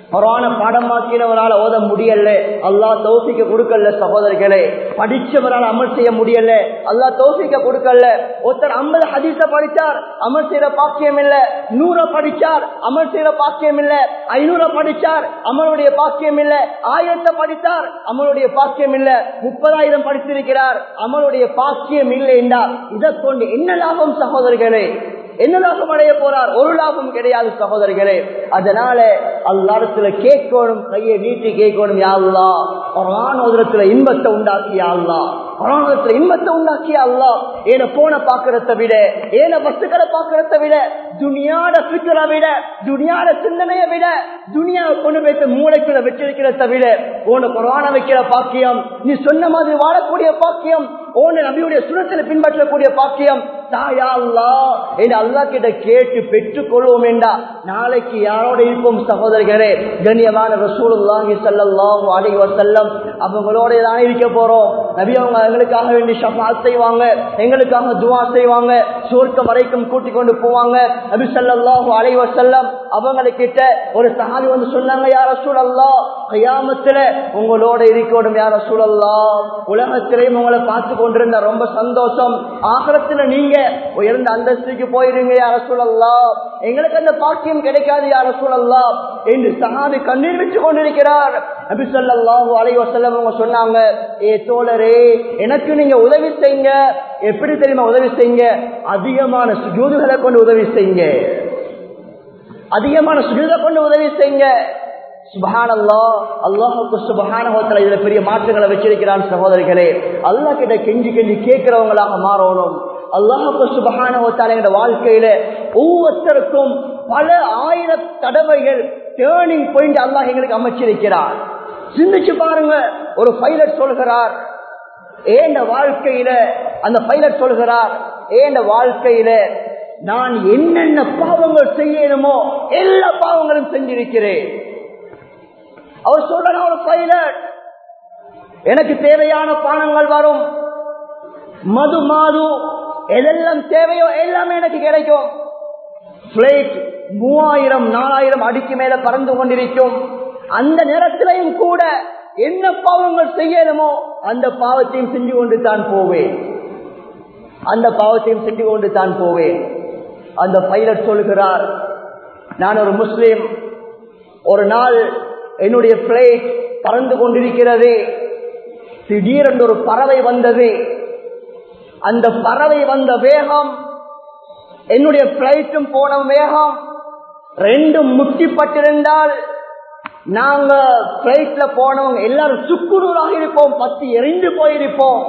குரான பாடமாக்கினவரால் ஓத முடியல அல்லா தௌசிக்க கொடுக்கல சகோதரர்களே படிச்சவரால் அமல் செய்ய முடியல அல்லா தௌசிக்க கொடுக்கல ஒருத்தர் ஐம்பது ஹதீஸ படிச்சார் அமல் செய்யற பாக்கியம் இல்ல நூற படிச்சார் அமல் செய்யற பாக்கியம் இல்ல ஐநூற படிச்சார் அமலுடைய பாக்கியம் இல்ல ஆயிரத்தை படித்தார் அமலுடைய பாக்கியம் இல்ல முப்பதாயிரம் படித்திருக்கிறார் அமலுடைய பாக்கியம் இல்லை என்றால் இதை கொண்டு என்ன லாபம் சகோதரர்களே என்ன லாபம் அடைய போறார் ஒரு லாபம் கிடையாது சகோதரர்களே அதனால அல்லாடத்துல கேட்கணும் கையை நீட்டி கேட்கணும் யாருலா பரவானோதரத்துல இன்பத்தை உண்டாக்கி யாருலா பரவானோதரத்துல இன்பத்தை உண்டாக்கி அல்லா ஏன போன பாக்குறத விட ஏன வஸ்துக்களை பாக்குறத விட துணியாட பிக்கரை விட துணியாட சிந்தனையை விட துணியாவை கொண்டு வைத்து மூளைக்குள்ள வச்சிருக்கிறத விட உன குரான வைக்கிற பாக்கியம் நீ சொன்ன மாதிரி வாழக்கூடிய பாக்கியம் ஓன நபியுடைய சுரத்துல பின்பற்றக்கூடிய பாக்கியம் தாயா அல்லா என்று அல்லா கிட்ட கேட்டு பெற்றுக் கொள்வோம் என்றா நாளைக்கு யாரோட இருப்போம் சகோதரர்களே கண்ணியமான ரசூலுல்லாஹி ஸல்லல்லாஹு அலைஹி வஸல்லம் அவங்களோட தான் இருக்க போறோம் நபி அவங்க எங்களுக்காக வேண்டி ஷஃபாத் செய்வாங்க எங்களுக்காக துஆ செய்வாங்க சொர்க்கம் வரைக்கும் கூட்டி கொண்டு போவாங்க நபி ஸல்லல்லாஹு அலைஹி வஸல்லம் அவங்க கிட்ட ஒரு சஹாபி வந்து சொன்னாங்க யா ரசூலல்லாஹ் கியாமத்துல உங்களோட இருக்கணும் யா ரசூலல்லாஹ் உலகத்திலேயும் உங்களை பார்த்து கொண்டிருந்த ரொம்ப சந்தோஷம் ஆகரத்துல நீங்க உயர்ந்த அந்தஸ்துக்கு போயிருங்க யார சொல்லலாம் எங்களுக்கு அந்த பாக்கியம் கிடைக்காது யார சொல்லலாம் என்று சகாபி கண்ணீர் வச்சு கொண்டிருக்கிறார் அபி சொல்லாஹு அலைவசல்லம் அவங்க சொன்னாங்க ஏ தோழரே எனக்கு நீங்க உதவி செய்யுங்க எப்படி தெரியுமா உதவி செய்யுங்க அதிகமான சுஜூதுகளை கொண்டு உதவி செய்யுங்க அதிகமான சுஜூதை கொண்டு உதவி செய்யுங்க சுபஹானல்லா அல்லாஹுக்கு சுபஹானஹோத்தல இதுல பெரிய மாற்றங்களை வச்சிருக்கிறான் சகோதரிகளே அல்லாஹ் கிட்ட கெஞ்சி கெஞ்சி கேட்கிறவங்களாக மாறணும் அல்லாஹுக்கு சுபஹானஹோத்தால எங்க வாழ்க்கையில ஒவ்வொருத்தருக்கும் பல ஆயிரம் தடவைகள் டேர்னிங் பாயிண்ட் அல்லாஹ் எங்களுக்கு அமைச்சிருக்கிறார் சிந்திச்சு பாருங்க ஒரு பைலட் சொல்கிறார் ஏண்ட வாழ்க்கையில அந்த பைலட் சொல்கிறார் ஏண்ட வாழ்க்கையில நான் என்னென்ன பாவங்கள் செய்யணுமோ எல்லா பாவங்களும் செஞ்சிருக்கிறேன் அவர் சொல்ற ஒரு பைலட் எனக்கு தேவையான பானங்கள் வரும் மது மாது எதெல்லாம் தேவையோ எல்லாமே எனக்கு கிடைக்கும் பிளைட் மூவாயிரம் நாலாயிரம் அடிக்கு மேல பறந்து கொண்டிருக்கும் அந்த நேரத்திலையும் கூட என்ன பாவங்கள் செய்யணுமோ அந்த பாவத்தையும் செஞ்சு கொண்டு தான் போவேன் அந்த பாவத்தையும் செஞ்சு கொண்டு தான் போவேன் அந்த பைலட் சொல்கிறார் நான் ஒரு முஸ்லீம் ஒரு நாள் என்னுடைய பிளைட் பறந்து கொண்டிருக்கிறது திடீரென்று ஒரு பறவை வந்தது அந்த பறவை வந்த வேகம் என்னுடைய பிளைட்டும் போன வேகம் ரெண்டும் முட்டிப்பட்டிருந்தால் நாங்க பிளைட்ல போனவங்க எல்லாரும் சுக்குநூறாக இருப்போம் பத்து எரிந்து போயிருப்போம்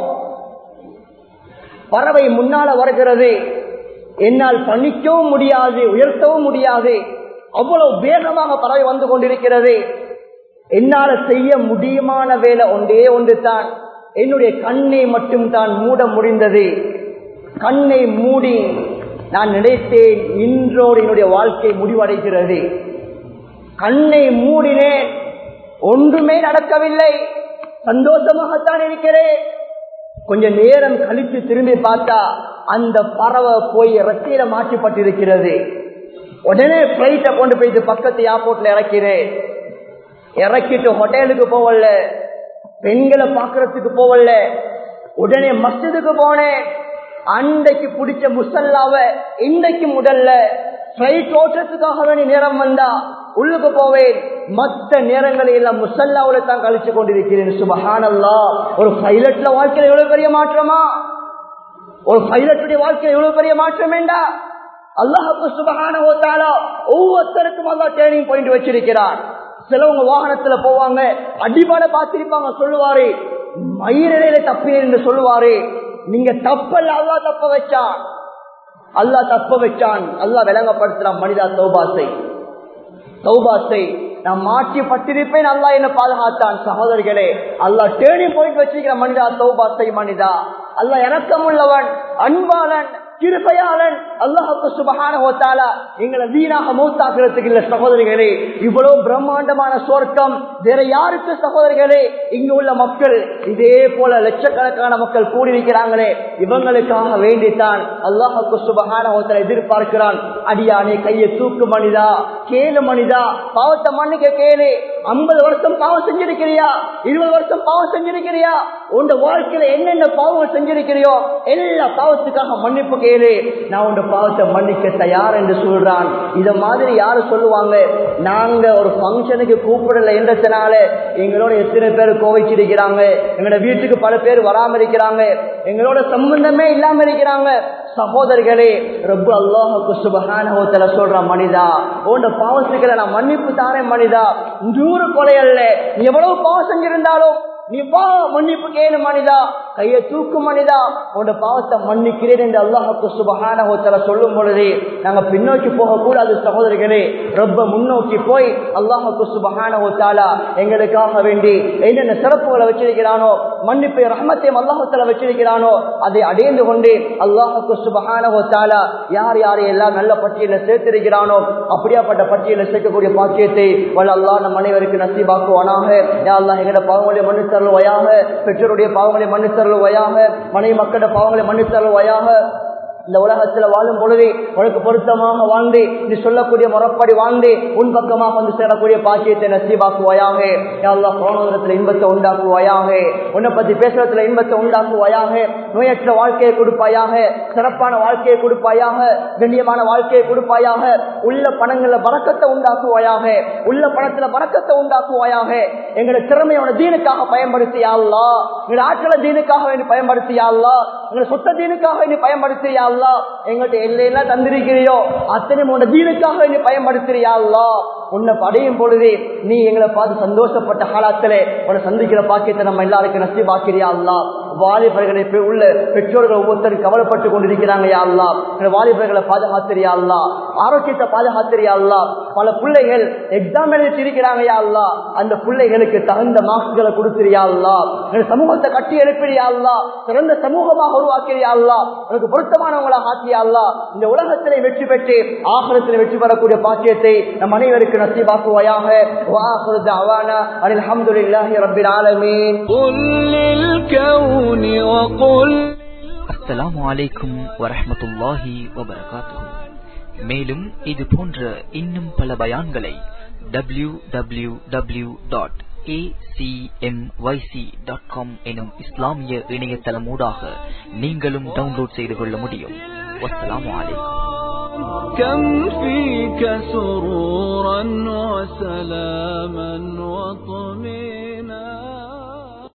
பறவை முன்னால வருகிறது என்னால் பணிக்கவும் முடியாது உயர்த்தவும் முடியாது அவ்வளவு வேகமாக பறவை வந்து கொண்டிருக்கிறது என்னால செய்ய முடியுமான வேலை ஒன்றே ஒன்று தான் என்னுடைய கண்ணை மட்டும் தான் மூட முடிந்தது கண்ணை மூடி நான் நினைத்தேன் இன்றோடு என்னுடைய வாழ்க்கை முடிவடைகிறது கண்ணை மூடினேன் ஒன்றுமே நடக்கவில்லை சந்தோஷமாகத்தான் இருக்கிறேன் கொஞ்ச நேரம் கழித்து திரும்பி பார்த்தா அந்த பறவை போய் ரத்தியில மாற்றப்பட்டிருக்கிறது உடனே பிளைட்டை கொண்டு போயிட்டு பக்கத்து ஏர்போர்ட்ல இறக்கிறேன் இறக்கிட்டு ஹோட்டலுக்கு போவல பெண்களை பாக்குறதுக்கு போவல உடனே மஸ்ஜிதுக்கு போனேன் அன்றைக்கு பிடிச்ச முசல்லாவ இன்றைக்கு முதல்ல பிளைட் ஓட்டத்துக்காக வேண்டிய நேரம் வந்தா உள்ளுக்கு போவேன் மற்ற நேரங்களில் எல்லாம் முசல்லாவுல தான் கழிச்சு கொண்டிருக்கிறேன் சுபஹானல்லா ஒரு பைலட்ல வாழ்க்கையில எவ்வளவு பெரிய மாற்றமா ஒரு பைலட்டுடைய வாழ்க்கையில எவ்வளவு பெரிய மாற்றம் வேண்டா அல்லாஹுக்கு சுபகான ஒவ்வொருத்தருக்கும் அல்லா ட்ரைனிங் பாயிண்ட் வச்சிருக்கிறார் சிலவங்க வாகனத்துல போவாங்க அடிபாட பார்த்திருப்பாங்க சொல்லுவாரு மயிரிழையில தப்பினேன் என்று சொல்லுவாரு நீங்க தப்பல்ல அல்லா தப்ப வச்சான் அல்லா தப்ப வச்சான் அல்லா விளங்கப்படுத்துறான் மனிதா தௌபாசை தௌபாசை நான் மாற்றி பட்டிருப்பேன் அல்லா என்ன பாதுகாத்தான் சகோதரர்களே அல்லா டேர்னிங் பாயிண்ட் வச்சிருக்கிற மனிதா தௌபாசை மனிதா அல்லா இறக்கம் உள்ளவன் அன்பாளன் கிருபையாளன் அல்லாஹுக்கு சுபகான ஓத்தாலா எங்களை வீணாக மூத்தாக்குறதுக்கு இல்ல சகோதரிகளே இவ்வளவு பிரம்மாண்டமான சொர்க்கம் வேற யாருக்கு சகோதரிகளே இங்கு உள்ள மக்கள் இதே போல லட்சக்கணக்கான மக்கள் கூடியிருக்கிறாங்களே இவங்களுக்காக வேண்டித்தான் அல்லாஹுக்கு சுபகான ஓத்தலை எதிர்பார்க்கிறான் அடியானே கையை தூக்கு மனிதா கேளு மனிதா பாவத்தை மன்னிக்க கேளு ஐம்பது வருஷம் பாவம் செஞ்சிருக்கிறியா இருபது வருஷம் பாவம் செஞ்சிருக்கிறியா உன் வாழ்க்கையில என்னென்ன பாவங்கள் செஞ்சிருக்கிறியோ எல்லா பாவத்துக்காக மன்னிப்பு கேளு நான் உன் பாவத்தை மன்னிக்க தயார் என்று சொல்றான் இத மாதிரி யாரு சொல்லுவாங்க நாங்க ஒரு ஃபங்க்ஷனுக்கு கூப்பிடல என்றதுனால எங்களோட எத்தனை பேர் கோவிச்சிருக்கிறாங்க எங்களோட வீட்டுக்கு பல பேர் வராம இருக்கிறாங்க எங்களோட சம்பந்தமே இல்லாம இருக்கிறாங்க சகோதரிகளே ரொம்ப அல்லாஹுக்கு சுபகான சொல்ற மனிதா உன் பாவத்துக்களை நான் மன்னிப்பு தாரேன் மனிதா நூறு கொலை அல்ல நீ எவ்வளவு பாவம் செஞ்சிருந்தாலும் நீ வா மன்னிப்பு கேளு மனிதா கையை தூக்கு மனிதா உன்னோட பாவத்தை மன்னிக்கிறேன் என்று அல்லாஹுக்கு சுபகான சொல்லும் பொழுது நாங்க பின்னோக்கி போக கூடாது சகோதரிகளே ரொம்ப முன்னோக்கி போய் அல்லாஹுக்கு சுபகான ஓத்தாலா எங்களுக்காக வேண்டி என்னென்ன சிறப்புகளை வச்சிருக்கிறானோ மன்னிப்பை ரஹமத்தையும் அல்லாஹத்துல வச்சிருக்கிறானோ அதை அடைந்து கொண்டு அல்லாஹுக்கு சுபகான ஓத்தாலா யார் யாரை எல்லாம் நல்ல பட்டியல சேர்த்திருக்கிறானோ அப்படியாப்பட்ட பட்டியல சேர்க்கக்கூடிய பாக்கியத்தை வல்ல அல்லாஹ் நம் அனைவருக்கு நசீபாக்குவானாக யா அல்லாஹ் எங்களோட பாவங்களை மன்னித்து தருள்வையாக பெற்றோருடைய பாவங்களை மன்னித்து தருள்வையாக மனைவி மக்களோட பாவங்களை மன்னித்து தருள்வையாக இந்த உலகத்துல வாழும் பொழுது உனக்கு பொருத்தமாக வாழ்ந்து நீ சொல்லக்கூடிய முறப்படி வாழ்ந்து உன் பக்கமாக வந்து சேரக்கூடிய பாக்கியத்தை நசீபாக்குவாயாக யாழ்லா போனதுல இன்பத்தை உண்டாக்குவாயாக உன்னை பத்தி பேசுறதுல இன்பத்தை உண்டாக்குவாயாக நோயற்ற வாழ்க்கையை கொடுப்பாயாக சிறப்பான வாழ்க்கையை கொடுப்பாயாக கண்ணியமான வாழ்க்கையை கொடுப்பாயாக உள்ள பணங்கள்ல பறக்கத்தை உண்டாக்குவாயாக உள்ள பணத்துல பறக்கத்தை உண்டாக்குவாயாக எங்களை திறமையான தீனுக்காக பயன்படுத்தியாள்லா எங்களை ஆற்றல தீனுக்காக வேண்டி பயன்படுத்தியாள்லா எங்களை சொத்த தீனுக்காக வேண்டி பயன்படுத்தியா அல்லா எங்கள்கிட்ட எல்லையெல்லாம் தந்திருக்கிறியோ அத்தனை உன்னோட தீனுக்காக நீ பயன்படுத்துறியா அல்லா உன்னை படையும் பொழுது நீ எங்களை பார்த்து சந்தோஷப்பட்ட காலத்துல உன்னை சந்திக்கிற பாக்கியத்தை நம்ம எல்லாருக்கும் நசி பாக்கிறியா அல்லா வாலிபர்களை உள்ள பெற்றோர்கள் ஒவ்வொருத்தரும் கவலைப்பட்டு கொண்டிருக்கிறாங்க யா அல்லா எங்க வாலிபர்களை பாதுகாத்திரியா அல்லா ஆரோக்கியத்தை பாதுகாத்திரியா அல்லா பல பிள்ளைகள் எக்ஸாம் எழுதி இருக்கிறாங்க யா அல்லா அந்த பிள்ளைகளுக்கு தகுந்த மார்க்குகளை கொடுத்துறியா அல்லா எங்க சமூகத்தை கட்டி எழுப்பிறியா அல்லா சிறந்த சமூகமாக உருவாக்கிறியா அல்லா உனக்கு பொருத்தமானவங்களாக ஆக்கியா அல்லா இந்த உலகத்திலே வெற்றி பெற்று ஆகலத்திலே வெற்றி பெறக்கூடிய பாக்கியத்தை நம் அனைவருக்கு நசீபாக்குவாயாக வாஹுரு தஅவானா அனில் ஹம்துலில்லாஹி ரப்பில் ஆலமீன் قل للكون وقل அஸ்ஸலாமு அலைக்கும் வரஹ்மத்துல்லாஹி வபரகாத்துஹு மேலும் இது போன்ற இன்னும் பல பயான்களை டபிள்யூ டபிள்யூ டபிள்யூ டாட் எனும் இஸ்லாமிய இணையதளமூடாக நீங்களும் டவுன்லோட் செய்து கொள்ள முடியும் வஸ்ஸலாமு அலைக்கும் كم فيك سرورا وسلاما وطمئنا